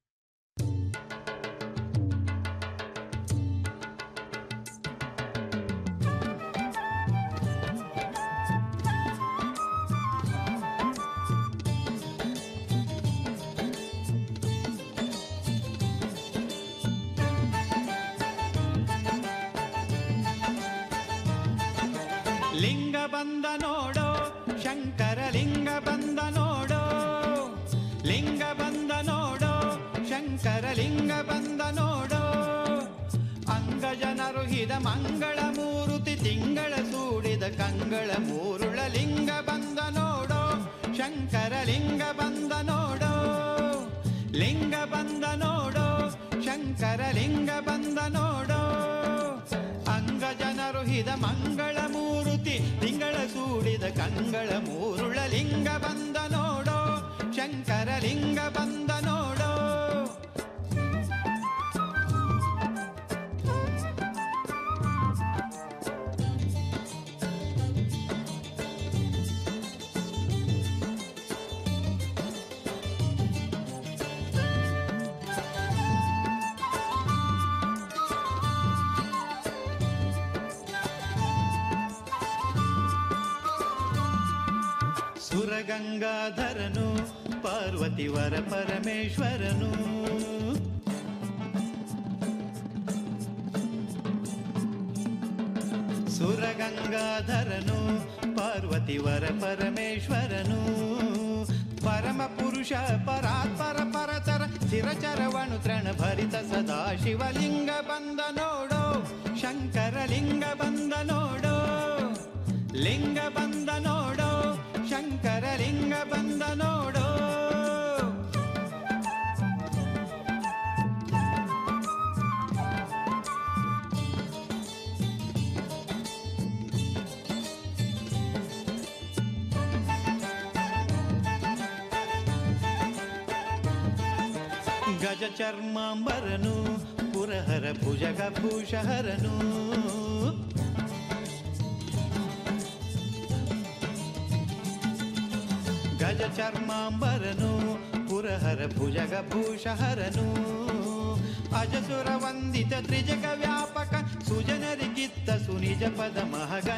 ಲಿಂಗ ಬಂದ ನೋಡೋ ಶಂಕರ ಲಿಂಗ ಬಂದ ನೋಡೋ ಲಿಂಗ ಬಂದ ನೋಡೋ ಶಂಕರ ಲಿಂಗ ಬಂದ ನೋಡೋ ಅಂಗ ಜನರು ಹಿದ ಮಂಗಳ ಮೂರುತಿ ತಿಂಗಳ ಸೂಡಿದ ಕಂಗಳ ಮೂರುಳ ಲಿಂಗ ಬಂದ ನೋಡೋ ಶಂಕರ ಲಿಂಗ ಬಂದ ನೋಡೋ ಲಿಂಗ ಬಂದ ನೋಡೋ ಶಂಕರ ಲಿಂಗ ಬಂದ ನೋಡೋ ಅಂಗ ಜನರು ಹಿದ ಮಂಗಳ ಮೂರುತಿ ತಿಂಗಳ ಸೂಡಿದ ಕಂಗಳ ಮೂರುಳ ಲಿಂಗ ಬಂದ ನೋಡೋ ಶಂಕರ ಲಿಂಗ ಬಂದ ನೋಡೋ ಸುರಗಂಗಾಧರನು ಪಾರ್ವತಿವರ ಪರಮೇಶ್ವರನು ಸುರಗಂಗಾಧರನು ಪಾರ್ವತಿವರ ಪರಮೇಶ್ವರನು ಪರಮ ಪುರುಷ ಪರಾತ್ಪರ ಪರತರ ಚಿರಚರವಣು ತೃಣ ಭರಿತ ಸದಾ ಶಿವಲಿಂಗ ಬಂದ ನೋಡೋ ಶಂಕರ ಲಿಂಗ ಬಂದ ನೋಡೋ ಲಿಂಗ ಬಂದ ನೋಡೋ ಶಂಕರ ಲಿಂಗ ಬಂದ ನೋಡೋ ಗಜ ಚರ್ಮಾಂಬರನು ಪುರಹರ ಭುಜಗ ಭೂಷಹರನು ಗಜ ಚರ್ಮಾಂಬರನು ಪುರಹರ ಭುಜಗ ಭೂಷಹರನು ಅಜಸುರ ವಂದಿತ ತ್ರಿಜಗ ವ್ಯಾಪಕ ಸುಜನರಿಗಿತ್ತ ಸುನಿಜ ಪದ ಮಹಗ